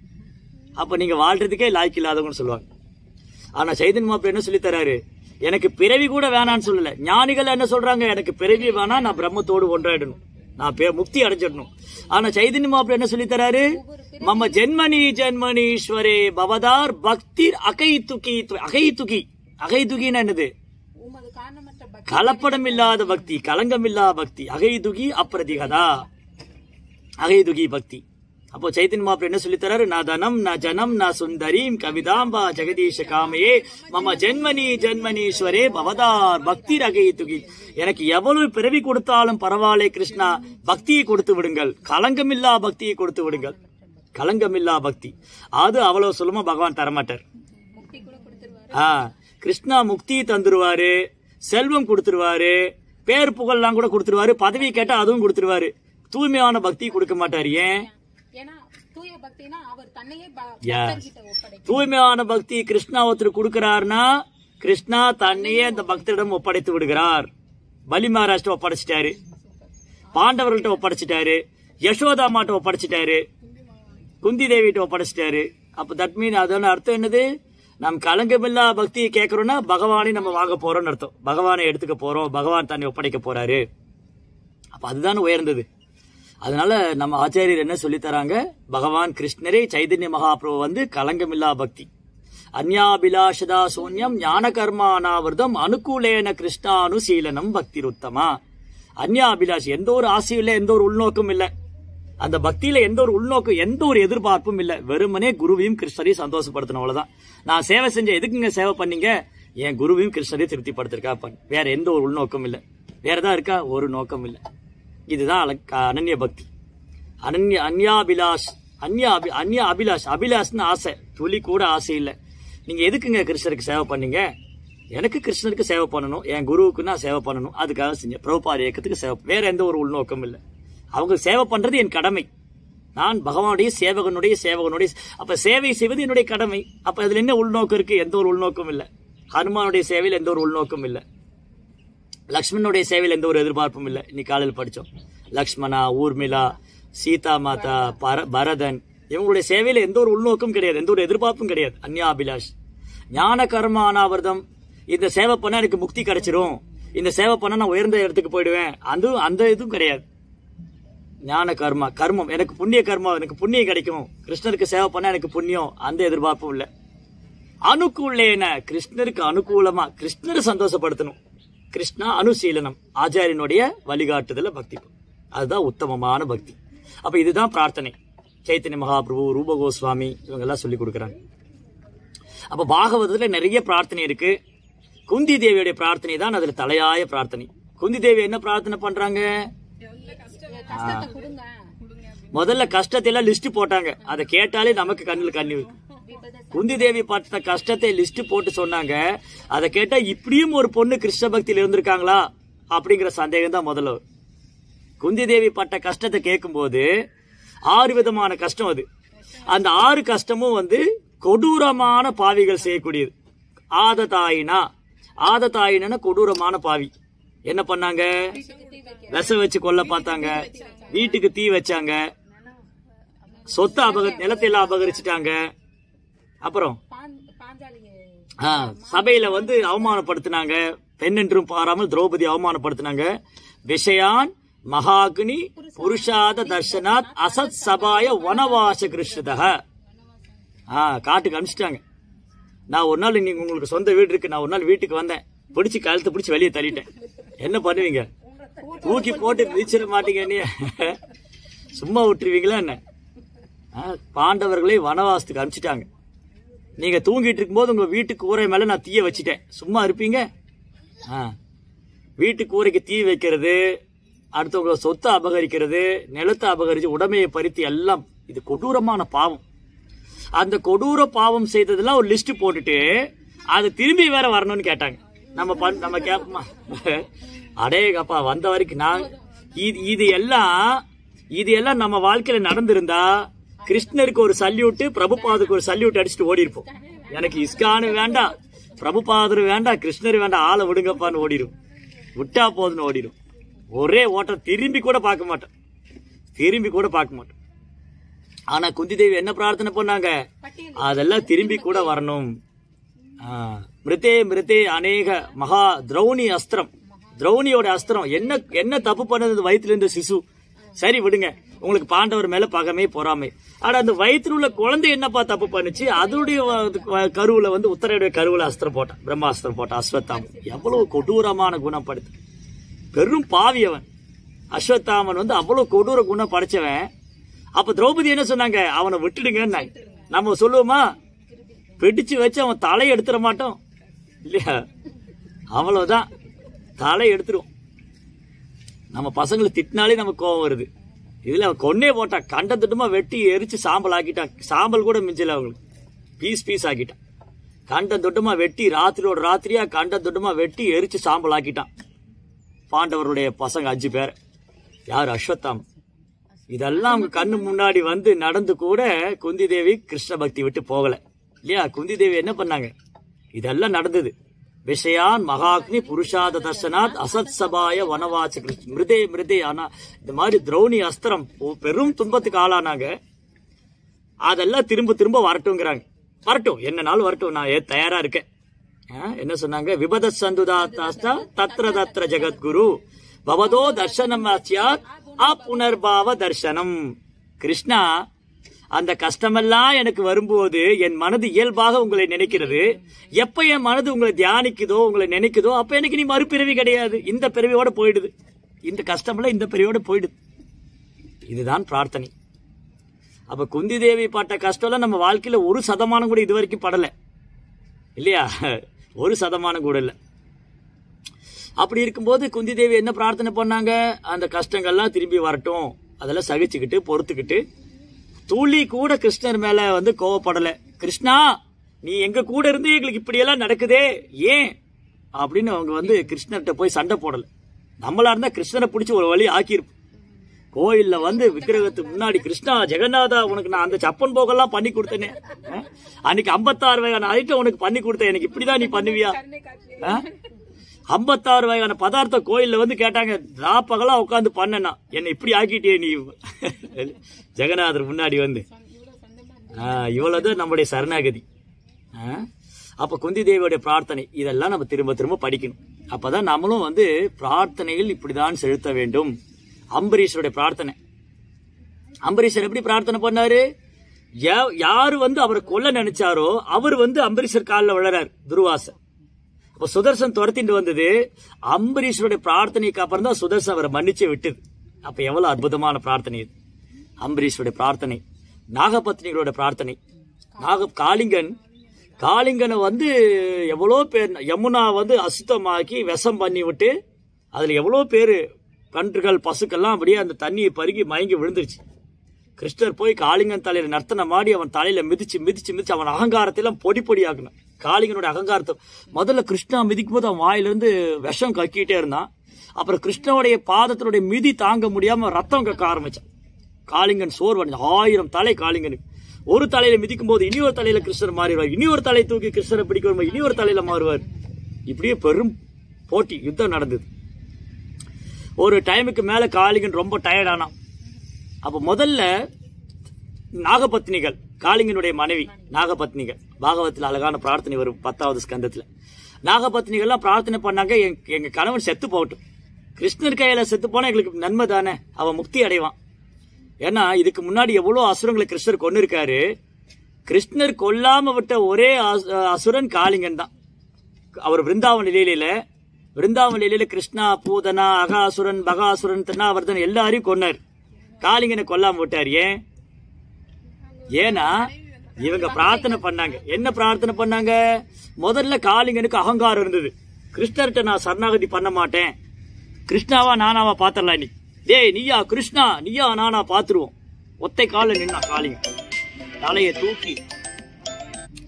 அப்ப நீங்க வாழ்றதுக்கே லாய்க்கு இல்லாதவங்கன்னு சொல்லுவாங்க ஆனா சைதன்ய மாப்பிள்ள என்ன சொல்லி தராரு எனக்கு பிறவி கூட வேணான்னு சொல்லல ஞானிகள் என்ன சொல்றாங்க எனக்கு பிறவி வேணா நான் பிரம்மத்தோடு ஒன்றாயிடணும் நான் பே- முக்தி அடைஞ்சிடணும் ஆனா சைதன்ய மாப்பிள்ள என்ன சொல்லி தராரு மம்ம ஜென்மனி ஜென்மனீஸ்வரே பவதார் பக்தி அகை துக்கி அகை துக்கி அகை துக்கின்னா என்னது உமது காரணமற்ற பக்தி கலப்படம் இல்லாத பக்தி களங்கம் இல்லாத பக்தி அகைதுகி அப்பிரதிகதா அகைதுகி பக்தி அப்போ சைத்தன்ய மாப்பிள்ள என்ன சொல்லித் தராரு நான் தனம் நான் ஜனம் நான் சுந்தரீம் கவிதாம்பா ஜெகதீஷ காமையே மம ஜென்மனி ஜென்மனீஸ்வரே பவதார் பக்தி அகைதுகி எனக்கு எவ்வளவு பிறவி கொடுத்தாலும் பரவாயில்லை கிருஷ்ணா பக்தியை கொடுத்து விடுங்கள் களங்கமில்லா பக்தியை கொடுத்து விடுங்கள் களங்கமில்லா பக்தி அது அவ்வளவு சுலமா பகவான் தரமாட்டார் முக்தி கூட கொடுத்துருவாரு ஆ கிருஷ்ணா முக்தி தந்துருவாரு செல்வம் கொடுத்துருவாரு பேர் புகழ்லாம் கூட கொடுத்துருவாரு பதவி கேட்டா அதுவும் கொடுத்துருவாரு தூய்மையான பக்தி கொடுக்க மாட்டாரு ஏன் ஏன்னா தூய பக்தினா அவர் தன்னையே ப- Yes. பக்தர்கிட்ட ஒப்படைக்கும் தூய்மையான பக்தி கிருஷ்ணா ஒருத்தர் கொடுக்கிறாருன்னா கிருஷ்ணா தன்னையே அந்த பக்தரிடம் ஒப்படைத்து விடுகிறார் பலி மகாராஷ்டிர ஒப்படைச்சிட்டாரு பாண்டவர்கள்ட்ட ஒப்படைச்சிட்டாரு யசோதா மாட்ட ஒப்படைச்சிட்டாரு குந்தி தேவிட்ட ஒப்படைச்சிட்டாரு அப்ப தட் மீன் அதோட அர்த்தம் என்னது நம் கலங்கமில்லா பக்தியை கேட்கறோம்னா பகவானை நம்ம வாங்க போறோம்னு அர்த்தம் பகவானை எடுத்துக்க போறோம் பகவான் தன்னை ஒப்படைக்க போறாரு அப்ப அதுதான் உயர்ந்தது அதனால நம்ம ஆச்சாரியர் என்ன சொல்லி தராங்க பகவான் கிருஷ்ணரே சைதன்ய மகாபிரபு வந்து கலங்கமில்லா பக்தி அந்யாபிலாஷதா சூன்யம் ஞான கர்மானாவிரதம் அனுகூலேன கிருஷ்ணானுசீலனம் பக்தி உத்தமா அந்யாபிலாஷ் எந்த ஒரு ஆசையும் இல்லை எந்த ஒரு உள்நோக்கும் இல்லை அந்த பக்தியில எந்த ஒரு உள்நோக்கம் எந்த ஒரு எதிர்பார்ப்பும் இல்ல வெறுமனே குருவையும் கிருஷ்ணரையும் சந்தோஷப்படுத்தணும் அவ்வளவுதான் நான் சேவை செஞ்ச எதுக்குங்க சேவை பண்ணீங்க என் குருவையும் கிருஷ்ணரையும் திருப்திப்படுத்திருக்கா பண்ண வேற எந்த ஒரு உள்நோக்கம் இல்ல வேற ஏதாவது இருக்கா ஒரு நோக்கம் இல்ல இதுதான் அல- அனன்ய பக்தி அனன்ய அந்யாபிலாஷ் அந்யா அபி அந்யா அபிலாஷ் அபிலாஷ்னு ஆசை துளி கூட ஆசை இல்ல நீங்க எதுக்குங்க கிருஷ்ணருக்கு சேவை பண்ணீங்க எனக்கு கிருஷ்ணருக்கு சேவை பண்ணணும் என் குருவுக்கு நான் சேவை பண்ணணும் அதுக்காக செஞ்சேன் பிரபுபாத இயக்கத்துக்கு சேவை வேற எந்த ஒரு உள்நோக்கம் இல்லை அவங்க சேவை பண்றது என் கடமை நான் பகவானுடைய சேவகனுடைய சேவகனுடைய அப்ப சேவை செய்வது என்னுடைய கடமை அப்ப அதுல என்ன உள்நோக்கம் இருக்கு எந்த ஒரு உள்நோக்கம் இல்ல ஹனுமானுடைய சேவையில் எந்த ஒரு உள்நோக்கம் இல்ல லக்ஷ்மணனுடைய சேவையில் எந்த ஒரு எதிர்பார்ப்பும் இல்ல இன்னைக்கு காலையில் படிச்சோம் லக்ஷ்மணா ஊர்மிளா சீதா மாதா பர பரதன் இவங்களுடைய சேவையில எந்த ஒரு உள்நோக்கம் கிடையாது எந்த ஒரு எதிர்பார்ப்பும் கிடையாது அந்யாபிலாஷ் ஞான கர்மானாவிரதம் இந்த சேவை பண்ணா எனக்கு முக்தி கிடைச்சிரும் இந்த சேவை பண்ணா நான் உயர்ந்த இடத்துக்கு போயிடுவேன் அது அந்த இதுவும் கிடையாது ஞான கர்மா கர்மம் எனக்கு புண்ணிய கர்மா எனக்கு புண்ணியம் கிடைக்கும் கிருஷ்ணருக்கு சேவை பண்ணா எனக்கு புண்ணியம் அந்த எதிர்பார்ப்பும் இல்ல அனுகூலேன கிருஷ்ணருக்கு அனுகூலமா கிருஷ்ணரை சந்தோஷப்படுத்தணும் கிருஷ்ணா அனுசீலனம் ஆச்சாரியனுடைய வழிகாட்டுதல பக்தி அதுதான் உத்தமமான பக்தி அப்ப இதுதான் பிரார்த்தனை சைத்தன்ய மகாபிரபு ரூப கோஸ்வாமி இவங்க எல்லாம் சொல்லி கொடுக்கறாங்க அப்ப பாகவதத்துல நிறைய பிரார்த்தனை இருக்கு குந்தி தேவியுடைய பிரார்த்தனை தான் அதுல தலையாய பிரார்த்தனை குந்தி தேவி என்ன பிரார்த்தனை பண்றாங்க கஷ்டத்தை கொடுங்க முதல்ல கஷ்டத்தை எல்லாம் லிஸ்ட் போட்டாங்க அதை கேட்டாலே நமக்கு கண்ணில் கண்ணி வரும். விபத குந்தி தேவி பட்ட கஷ்டத்தை லிஸ்ட் போட்டு சொன்னாங்க அதை கேட்டா இப்படியும் ஒரு பொண்ணு கிருஷ்ண பக்தியில இருந்திருக்காங்களா அப்படிங்கிற சந்தேகம் தான் முதல்ல வரும். குந்தி தேவி பட்ட கஷ்டத்தை கேட்கும்போது ஆறு விதமான கஷ்டம் அது அந்த ஆறு கஷ்டமும் வந்து கொடூரமான பாவிகள் செய்யக்கூடியது ஆததாயினா ஆததாயினா கொடூரமான பாவி என்ன பண்ணாங்க விஷம் வச்சு கொல்ல பார்த்தாங்க வீட்டுக்கு தீ வச்சாங்க சொத்து அபக நிலத்தை எல்லாம் அபகரிச்சுட்டாங்க அப்புறம் பாஞ்- பாஞ்சாலியை ஆ, சபையில வந்து அவமானப்படுத்தினாங்க பெண் என்றும் பாராமல் திரௌபதி அவமானப்படுத்தினாங்க விஷயான் மகாக்னி புருஷாத தர்ஷனாத் அசத் சபாய வனவாச கிருஷ்ணதக ஆ காட்டுக்கு அனுப்பிச்சிட்டாங்க நான் ஒரு நாள் நீங்க உங்களுக்கு சொந்த வீடு இருக்கு நான் ஒரு நாள் வீட்டுக்கு வந்தேன் பிடிச்சி கழுத்தை பிடிச்சி வெளியே தள்ளிட்டேன் என்ன பண்ணுவீங்க தூக்கி போட்டு மிதிச்சிட மாட்டீங்க நீ சும்மா விட்டுருவீங்களா என்ன ஆ, பாண்டவர்களை வனவாசத்துக்கு அனுப்பிச்சிட்டாங்க நீங்க தூங்கிட்டு இருக்கும்போது உங்க வீட்டு கூரை மேல நான் தீய வச்சிட்டேன் சும்மா இருப்பீங்க ஆ. வீட்டு கூரைக்கு தீ வைக்கிறது அடுத்தவங்க சொத்தை அபகரிக்கிறது நிலத்தை அபகரிச்சு உடமையை பறித்து எல்லாம் இது கொடூரமான பாவம் அந்த கொடூர பாவம் செய்ததெல்லாம் ஒரு லிஸ்ட் போட்டுட்டு அது திரும்பி வேற வரணும்னு கேட்டாங்க நம்ம பண் நம்ம கேப்போமா அடேங்கப்பா வந்த வரைக்கும் நான் இது இது எல்லாம் இது எல்லாம் நம்ம வாழ்க்கையில நடந்திருந்தா கிருஷ்ணருக்கு ஒரு சல்யூட் பிரபுபாதுக்கு ஒரு சல்யூட் அடிச்சுட்டு ஓடி இருப்போம் எனக்கு இஸ்கானு வேண்டாம் பிரபுபாதர் வேண்டாம் கிருஷ்ணர் வேண்டாம் ஆளை விடுங்கப்பான்னு ஓடிடும் விட்டா போதுன்னு ஓடிடும் ஒரே ஓட்டம் திரும்பி கூட பார்க்க மாட்டோம் திரும்பி கூட பார்க்க மாட்டோம் ஆனா குந்தி தேவி என்ன பிரார்த்தனை பண்ணாங்க அதெல்லாம் திரும்பி கூட வரணும் ஆ, மிருதே மிருதே அநேக மகா திரௌணி அஸ்திரம் திரௌணியோட அஸ்திரம் என்ன என்ன தப்பு பண்ணது வயிற்றுல இருந்த சிசு சரி விடுங்க உங்களுக்கு பாண்டவர் மேல பகமே பொறாமை ஆனா அந்த வயிற்றுல உள்ள குழந்தை என்னப்பா தப்பு பண்ணுச்சு அதனுடைய வ- வ- கருவுல வந்து உத்தரையுடைய கருவுல அஸ்திரம் போட்டான் பிரம்மாஸ்திரம் போட்டான் அஸ்வத்தாமன் எவ்வளவு கொடூரமான குணம் படுத்து பெரும் பாவி அவன் அஸ்வத்தாமன் வந்து அவ்வளவு கொடூர குணம் படைச்சவன் அப்ப திரௌபதி என்ன சொன்னாங்க அவனை விட்டுடுங்க நம்ம சொல்லுவோமா பிடிச்சு வச்சு அவன் தலை எடுத்துட மாட்டோம் இல்லையா அவ்வளவுதான் தலை எடுத்துருவோம் நம்ம பசங்களை திட்டினாலே நமக்கு கோவம் வருது இதுல அவன் கொன்னே போட்டான் கண்ட திட்டமா வெட்டி எரிச்சு சாம்பல் ஆக்கிட்டான் சாம்பல் கூட மிஞ்சல அவங்களுக்கு பீஸ் பீஸ் ஆக்கிட்டான் கண்ட தொட்டமா வெட்டி ராத்திரியோட ராத்திரியா கண்ட தொட்டமா வெட்டி எரிச்சு சாம்பல் ஆக்கிட்டான் பாண்டவருடைய பசங்க அஞ்சு பேர் யார் அஸ்வத்தாம் இதெல்லாம் அவங்க கண்ணு முன்னாடி வந்து நடந்து கூட குந்தி தேவி கிருஷ்ண பக்தி விட்டு போகல இல்லையா குந்தி தேவி என்ன பண்ணாங்க இதெல்லாம் நடந்தது விஷயான் மகாக்னி புருஷாத தர்சனாத் அசத் சபாய வனவாச்ச கிருஷ்ண மிருதே மிருதே ஆனா இந்த மாதிரி திரௌணி அஸ்திரம் ஒ- பெரும் துன்பத்துக்கு ஆளானாங்க அதெல்லாம் திரும்ப திரும்ப வரட்டுங்கிறாங்க வரட்டும் என்ன நாள் வரட்டும் நான் ஏ- தயாரா இருக்கேன் ஆ, என்ன சொன்னாங்க விபத சந்துதா தாஸ்தா தத்ர தத்ர ஜெகத்குரு பவதோ தர்சனம் ஆச்சியாத் அப்புனர்பாவ தர்சனம் கிருஷ்ணா அந்த கஷ்டமெல்லாம் எனக்கு வரும்போது என் மனது இயல்பாக உங்களை நினைக்கிறது எப்ப என் மனது உங்களை தியானிக்குதோ உங்களை நினைக்குதோ அப்ப எனக்கு நீ மறுபிறவி கிடையாது இந்த பிறவியோட போயிடுது இந்த கஷ்டமெல்லாம் இந்த பிறவியோட போயிடுது இதுதான் பிரார்த்தனை அப்ப குந்தி தேவி பட்ட கஷ்டம்லாம் நம்ம வாழ்க்கையில ஒரு சதமானம் கூட இது வரைக்கும் படல இல்லையா ஒரு சதமானம் கூட இல்ல அப்படி இருக்கும்போது குந்தி தேவி என்ன பிரார்த்தனை பண்ணாங்க அந்த கஷ்டங்கள்லாம் திரும்பி வரட்டும் அதெல்லாம் சகிச்சுக்கிட்டு பொறுத்துக்கிட்டு துளி கூட கிருஷ்ணர் மேல வந்து கோவப்படல கிருஷ்ணா நீ எங்க கூட இருந்து எங்களுக்கு இப்படியெல்லாம் நடக்குதே ஏன் அப்படின்னு அவங்க வந்து கிருஷ்ணர்கிட்ட போய் சண்டை போடல நம்மளா இருந்தா கிருஷ்ணரை பிடிச்சி ஒரு வழி ஆக்கியிருப்போம் கோயில்ல வந்து விக்கிரகத்துக்கு முன்னாடி கிருஷ்ணா ஜெகநாதா உனக்கு நான் அந்த சப்பன் போகெல்லாம் பண்ணி கொடுத்தேனே அஹ்? அன்னைக்கு ஐம்பத்தாறு வகையான ஐட்டம் உனக்கு பண்ணி கொடுத்தேன் எனக்கு இப்படிதான் நீ பண்ணுவியா அஹ்? ஐம்பத்தாறு வகையான பதார்த்தம் கோயில்ல வந்து கேட்டாங்க ராப்பகலா உட்காந்து பண்ணனா என்னை இப்படி ஆக்கிட்டே நீ ஜெகநாதர் முன்னாடி வந்து ஆஹ், இவ்வளவுதான் நம்முடைய சரணாகதி ஆஹ்? அப்ப குந்தி தேவியோட பிரார்த்தனை இதெல்லாம் நம்ம திரும்ப திரும்ப படிக்கணும் அப்பதான் நம்மளும் வந்து பிரார்த்தனையில் இப்படிதான் செலுத்த வேண்டும் அம்பரீஷருடைய பிரார்த்தனை அம்பரீஷர் எப்படி பிரார்த்தனை பண்ணாரு யா- யாரு வந்து அவரை கொல்ல நினைச்சாரோ அவர் வந்து அம்பரீஷர் காலில் விழறார் துர்வாசர் அப்ப சுதர்சன் துரத்திட்டு வந்தது அம்பரீஷருடைய பிரார்த்தனைக்கு அப்புறம் தான் சுதர்சன் அவரை மன்னிச்சு விட்டது அப்ப எவ்வளவு அற்புதமான பிரார்த்தனை இது அம்பரீஷருடைய பிரார்த்தனை நாகபத்னிகளோட பிரார்த்தனை நாக காளிங்கன் காளிங்கனை வந்து எவ்வளோ பேர் யமுனா வந்து அசுத்தமாக்கி விஷம் பண்ணி விட்டு அதுல எவ்வளோ பேர் கன்றுகள் பசுக்கெல்லாம் அப்படியே அந்த தண்ணியை பருகி மயங்கி விழுந்துருச்சு கிருஷ்ணர் போய் காளிங்கன் தலையில நர்த்தனம் ஆடி அவன் தலையில மிதிச்சு மிதிச்சு மிதிச்சு அவன் அகங்காரத்தை எல்லாம் பொடி பொடி ஆக்கணும் காளிங்கனோட அகங்காரத்தை முதல்ல கிருஷ்ணா மிதிக்கும் போது அவன் வாயிலிருந்து விஷம் கக்கிட்டே இருந்தான் அப்புறம் கிருஷ்ணனுடைய பாதத்தினுடைய மிதி தாங்க முடியாம ரத்தம் கக்க ஆரம்பிச்சான் காளிங்கன் சோர்வடைஞ்ச ஆயிரம் தலை காளிங்கனுக்கு ஒரு தலையில மிதிக்கும் போது இனி ஒரு தலையில கிருஷ்ணர் மாறிடுவார் இனி ஒரு தலையை தூக்கி கிருஷ்ணரை பிடிக்க வரும்போது இனி ஒரு தலையில மாறுவார் இப்படியே பெரும் போட்டி யுத்தம் நடந்தது ஒரு டைமுக்கு மேல காளிங்கன் ரொம்ப டயர்ட் ஆனான் அப்ப முதல்ல நாகபத்னிகள் காளிங்கனுடைய மனைவி நாகபத்னிகள் பாகவத்தில் அழகான பிரார்த்தனை வரும் பத்தாவது ஸ்கந்தத்துல நாகபத்னிகள்லாம் பிரார்த்தனை பண்ணாங்க எங்க- எங்க கணவன் செத்து போகட்டும் கிருஷ்ணர் கையில செத்து போனா எங்களுக்கு நன்மை தானே அவன் முக்தி அடைவான் ஏன்னா இதுக்கு முன்னாடி எவ்வளவு அசுரங்களை கிருஷ்ணர் கொண்டு இருக்காரு கிருஷ்ணர் கொல்லாம விட்ட ஒரே அசு- அசுரன் காளிங்கன் தான் அவர் விருந்தாவன் லீலையில விருந்தாவன் லீலையில கிருஷ்ணா பூதனா அகாசுரன் பகாசுரன் திருநாவர்தன் எல்லாரையும் கொன்னார் காளிங்கனை கொல்லாம விட்டார் ஏன் ஏன்னா இவங்க பிரார்த்தனை பண்ணாங்க என்ன பிரார்த்தனை பண்ணாங்க முதல்ல காளிங்கனுக்கு அகங்காரம் இருந்தது கிருஷ்ணர்கிட்ட நான் சரணாகதி பண்ண மாட்டேன் கிருஷ்ணாவா நானாவா பாத்திரலாம் நீ டேய் நீயா கிருஷ்ணா நீயா நானா பாத்துருவோம் ஒத்தை கால நின்னா காளிங்க தலையை தூக்கி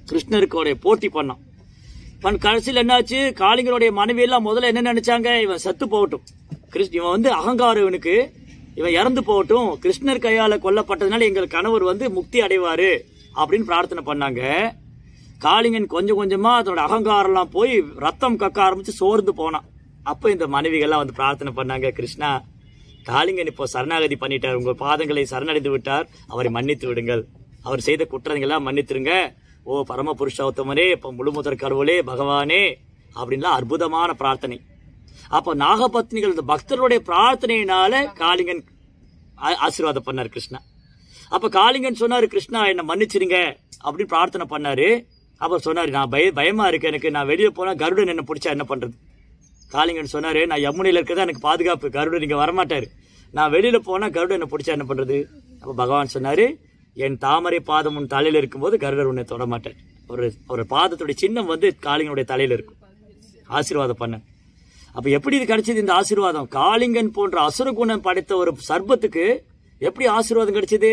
கிருஷ்ணருக்கோடைய போட்டி பண்ணான் பன் கடைசியில் என்னாச்சு காளிங்கனுடைய மனைவி எல்லாம் முதல்ல என்ன நினைச்சாங்க இவன் செத்து போகட்டும் கிருஷ்ண இவன் வந்து அகங்காரம் இவனுக்கு இவன் இறந்து போகட்டும் கிருஷ்ணர் கையால கொல்லப்பட்டதுனால எங்கள் கணவர் வந்து முக்தி அடைவாரு அப்படின்னு பிரார்த்தனை பண்ணாங்க காளிங்கன் கொஞ்சம் கொஞ்சமா அதோட அகங்காரம்லாம் போய் ரத்தம் கக்க ஆரம்பிச்சு சோர்ந்து போனான் அப்ப இந்த மனைவிகள்லாம் வந்து பிரார்த்தனை பண்ணாங்க கிருஷ்ணா காளிங்கன் இப்போ சரணாகதி பண்ணிட்டார் உங்கள் பாதங்களை சரணடைந்து விட்டார் அவரை மன்னித்து விடுங்கள் அவர் செய்த குற்றங்கள்லாம் மன்னித்துருங்க ஓ பரம புருஷோத்தமனே இப்போ முழுமுதற் கடவுளே பகவானே அப்படின்லாம் அற்புதமான பிரார்த்தனை அப்போ நாகபத்னிகள் இந்த பக்தருடைய பிரார்த்தனையினால காளிங்கன் ஆ- ஆசீர்வாதம் பண்ணார் கிருஷ்ணா அப்ப காளிங்கன் சொன்னாரு கிருஷ்ணா என்ன மன்னிச்சிருங்க அப்படின்னு பிரார்த்தனை பண்ணாரு அவர் சொன்னாரு நான் பய பயமா இருக்கு எனக்கு நான் வெளியே போனா கருடன் என்ன பிடிச்சா என்ன பண்றது காளிங்கன் சொன்னாரு நான் யமுனையில இருக்கதா எனக்கு பாதுகாப்பு கருடன் இங்க வரமாட்டாரு நான் வெளியில போனா கருடன் என்ன பிடிச்சா என்ன பண்றது அப்ப பகவான் சொன்னாரு என் தாமரை பாதம் உன் தலையில இருக்கும்போது கருடர் உன்னை தொட மாட்டார் ஒரு ஒரு பாதத்துடைய சின்னம் வந்து காளிங்கனுடைய தலையில இருக்கும் ஆசீர்வாதம் பண்ண அப்ப எப்படி இது கிடைச்சது இந்த ஆசீர்வாதம் காளிங்கன் போன்ற அசுர குணம் படைத்த ஒரு சர்பத்துக்கு எப்படி ஆசீர்வாதம் கிடைச்சது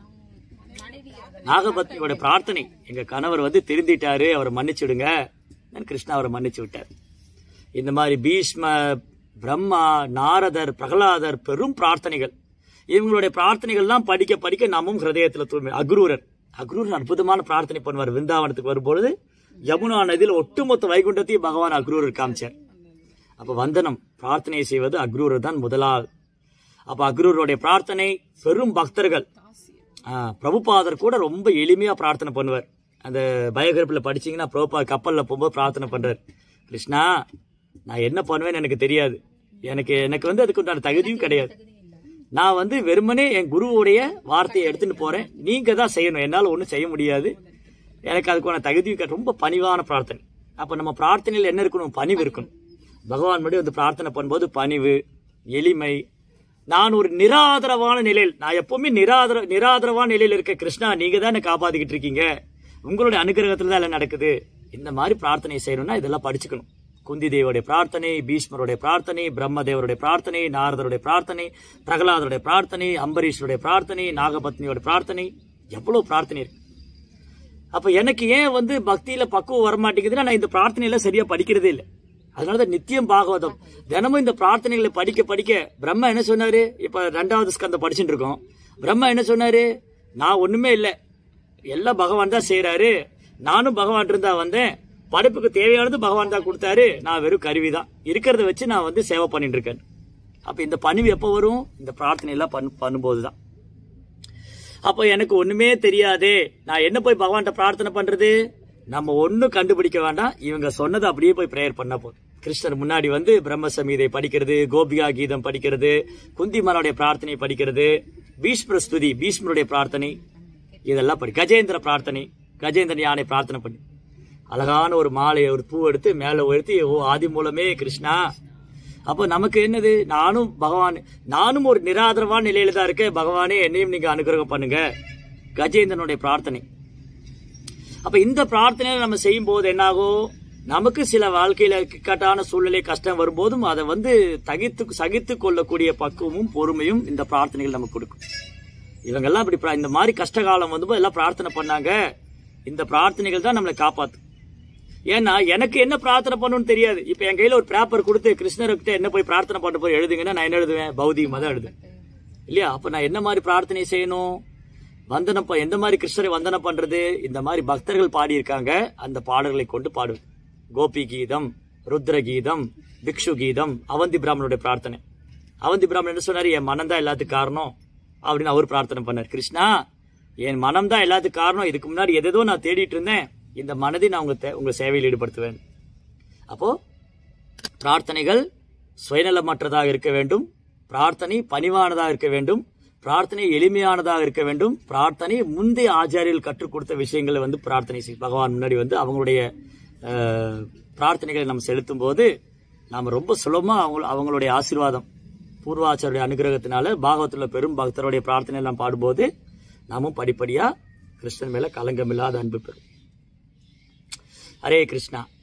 நாகபத்னியோட பிரார்த்தனை எங்க கணவர் வந்து திருந்திட்டாரு அவரை மன்னிச்சுடுங்க கிருஷ்ணா அவரை மன்னிச்சு விட்டார் இந்த மாதிரி பீஷ்ம பிரம்மா நாரதர் பிரகலாதர் பெரும் பிரார்த்தனைகள் இவங்களுடைய பிரார்த்தனைகள்லாம் படிக்க படிக்க நாமும் ஹிருதயத்துல தூய்மை அக்ரூரர் அக்ரூரர் அற்புதமான பிரார்த்தனை பண்ணுவார் விருந்தாவனத்துக்கு வரும்பொழுது யமுனா நதியில ஒட்டுமொத்த வைகுண்டத்தையும் பகவான் அக்ரூரர் காமிச்சார் அப்ப வந்தனம் பிரார்த்தனை செய்வது அக்ரூரர் தான் முதலாள் அப்ப அக்ரூருடைய பிரார்த்தனை பெரும் பக்தர்கள் ஆ, பிரபுபாதர் கூட ரொம்ப எளிமையா பிரார்த்தனை பண்ணுவார் அந்த பயோகிராஃபில் படிச்சீங்கன்னா பிரபுபா கப்பல்ல போகும்போது பிரார்த்தனை பண்றார் கிருஷ்ணா நான் என்ன பண்ணுவேன்னு எனக்கு தெரியாது எனக்கு எனக்கு வந்து அதுக்கு உண்டான தகுதியும் கிடையாது நான் வந்து வெறுமனே என் குருவுடைய வார்த்தையை எடுத்துட்டு போறேன் நீங்க தான் செய்யணும் என்னால ஒன்றும் செய்ய முடியாது எனக்கு அதுக்கான தகுதியும் கிடையாது. ரொம்ப பணிவான பிரார்த்தனை அப்ப நம்ம பிரார்த்தனையில் என்ன இருக்கணும் பணிவு இருக்கணும் பகவான் முன்னாடி வந்து பிரார்த்தனை பண்ணும்போது பணிவு எளிமை நான் ஒரு நிராதரவான நிலையில் நான் எப்பவுமே நிராதர நிராதரவான நிலையில் இருக்க கிருஷ்ணா நீங்க தான் என்ன காப்பாத்திக்கிட்டு இருக்கீங்க உங்களுடைய அனுகிரகத்துல தான் எல்லாம் நடக்குது இந்த மாதிரி பிரார்த்தனை செய்யணும்னா இதெல்லாம் படிச்சுக்கணும் குந்தி தேவருடைய பிரார்த்தனை பீஷ்மருடைய பிரார்த்தனை பிரம்மதேவருடைய பிரார்த்தனை நாரதருடைய பிரார்த்தனை பிரகலாதருடைய பிரார்த்தனை அம்பரீஷருடைய பிரார்த்தனை நாகபத்னியோட பிரார்த்தனை எவ்வளவு பிரார்த்தனை இருக்கு அப்ப எனக்கு ஏன் வந்து பக்தியில பக்குவம் வரமாட்டேங்குதுன்னா நான் இந்த பிரார்த்தனையில சரியா படிக்கிறதே இல்லை அதனாலதான் நித்தியம் பாகவதம் தினமும் இந்த பிரார்த்தனைகளை படிக்க படிக்க பிரம்மா என்ன சொன்னாரு இப்ப ரெண்டாவது ஸ்கந்தம் படிச்சுட்டு இருக்கோம் பிரம்மா என்ன சொன்னாரு நான் ஒண்ணுமே இல்லை எல்லாம் பகவான் தான் செய்யறாரு நானும் பகவான் இருந்தா வந்தேன் படைப்புக்கு தேவையானது பகவான் தான் கொடுத்தாரு நான் வெறும் கருவி தான் இருக்கிறத வச்சு நான் வந்து சேவை பண்ணிட்டு இருக்கேன் அப்ப இந்த பணிவு எப்போ வரும் இந்த பிரார்த்தனை எல்லாம் பண்ணு பண்ணும்போது தான் அப்போ எனக்கு ஒண்ணுமே தெரியாதே நான் என்ன போய் பகவான்கிட்ட பிரார்த்தனை பண்றது நம்ம ஒண்ணும் கண்டுபிடிக்க வேண்டாம் இவங்க சொன்னதை அப்படியே போய் பிரேயர் பண்ணா போதும் கிருஷ்ணர் முன்னாடி வந்து பிரம்ம சமீதை படிக்கிறது கோபிகா கீதம் படிக்கிறது குந்திமனுடைய பிரார்த்தனை படிக்கிறது பீஷ்மர ஸ்துதி பீஷ்மருடைய பிரார்த்தனை இதெல்லாம் படி கஜேந்திர பிரார்த்தனை கஜேந்திர யானை பிரார்த்தனை பண்ணி அழகான ஒரு மாலையை ஒரு பூ எடுத்து மேல உயர்த்தி ஓ ஆதி மூலமே கிருஷ்ணா அப்போ நமக்கு என்னது நானும் பகவான் நானும் ஒரு நிராதரவான நிலையில தான் இருக்கேன் பகவானே என்னையும் நீங்க அனுகிரகம் பண்ணுங்க கஜேந்திரனுடைய பிரார்த்தனை அப்ப இந்த பிரார்த்தனையை நம்ம செய்யும் போது என்னாகும் நமக்கு சில வாழ்க்கையில இக்கட்டான சூழ்நிலை கஷ்டம் வரும்போதும் அதை வந்து தகித்து சகித்து கொள்ளக்கூடிய பக்குவமும் பொறுமையும் இந்த பிரார்த்தனைகள் நமக்கு கொடுக்கும் இவங்கெல்லாம் இப்படி பிரா- இந்த மாதிரி கஷ்ட காலம் வந்து எல்லாம் பிரார்த்தனை பண்ணாங்க இந்த பிரார்த்தனைகள் தான் நம்மளை காப்பாத்தும் ஏன்னா எனக்கு என்ன பிரார்த்தனை பண்ணணும்னு தெரியாது இப்ப என் கையில ஒரு பேப்பர் கொடுத்து கிருஷ்ணர்கிட்ட என்ன போய் பிரார்த்தனை பண்ண போய் எழுதுங்கன்னா நான் என்ன எழுதுவேன் பௌதிகமா தான் எழுதுவேன் இல்லையா அப்ப நான் என்ன மாதிரி பிரார்த்தனை செய்யணும் வந்தனம் ப- எந்த மாதிரி கிருஷ்ணரை வந்தனம் பண்றது இந்த மாதிரி பக்தர்கள் பாடியிருக்காங்க அந்த பாடல்களை கொண்டு பாடுவேன் கோபி கீதம் ருத்ர கீதம் பிக்ஷு கீதம் அவந்தி பிராமணனுடைய பிரார்த்தனை அவந்தி பிராமணன் என்ன சொன்னாரு என் மனம் தான் எல்லாத்துக்கும் காரணம் அப்படின்னு அவர் பிரார்த்தனை பண்ணார் கிருஷ்ணா என் மனம் தான் எல்லாத்துக்கும் காரணம் இதுக்கு முன்னாடி எதேதோ நான் தேடிட்டு இருந்தேன் இந்த மனதை நான் உங்க தே- உங்க சேவையில் ஈடுபடுத்துவேன் அப்போ பிரார்த்தனைகள் சுயநலமற்றதாக இருக்க வேண்டும் பிரார்த்தனை பணிவானதாக இருக்க வேண்டும் பிரார்த்தனை எளிமையானதாக இருக்க வேண்டும் பிரார்த்தனை முந்தைய ஆச்சாரியர்கள் கற்றுக் கொடுத்த விஷயங்களை வந்து பிரார்த்தனை செய் பகவான் முன்னாடி வந்து அவங்களுடைய அஹ், பிரார்த்தனைகளை நம்ம செலுத்தும் போது நாம் ரொம்ப சுலபமா அவங்க அவங்களுடைய ஆசீர்வாதம் பூர்வாச்சாரிய அனுகிரகத்தினால பாகவத்துல பெரும் பக்தருடைய பிரார்த்தனை எல்லாம் பாடும்போது நாமும் படிப்படியா கிருஷ்ணன் மேல கலங்கமில்லாத அன்பு பெறும் ஹரே கிருஷ்ணா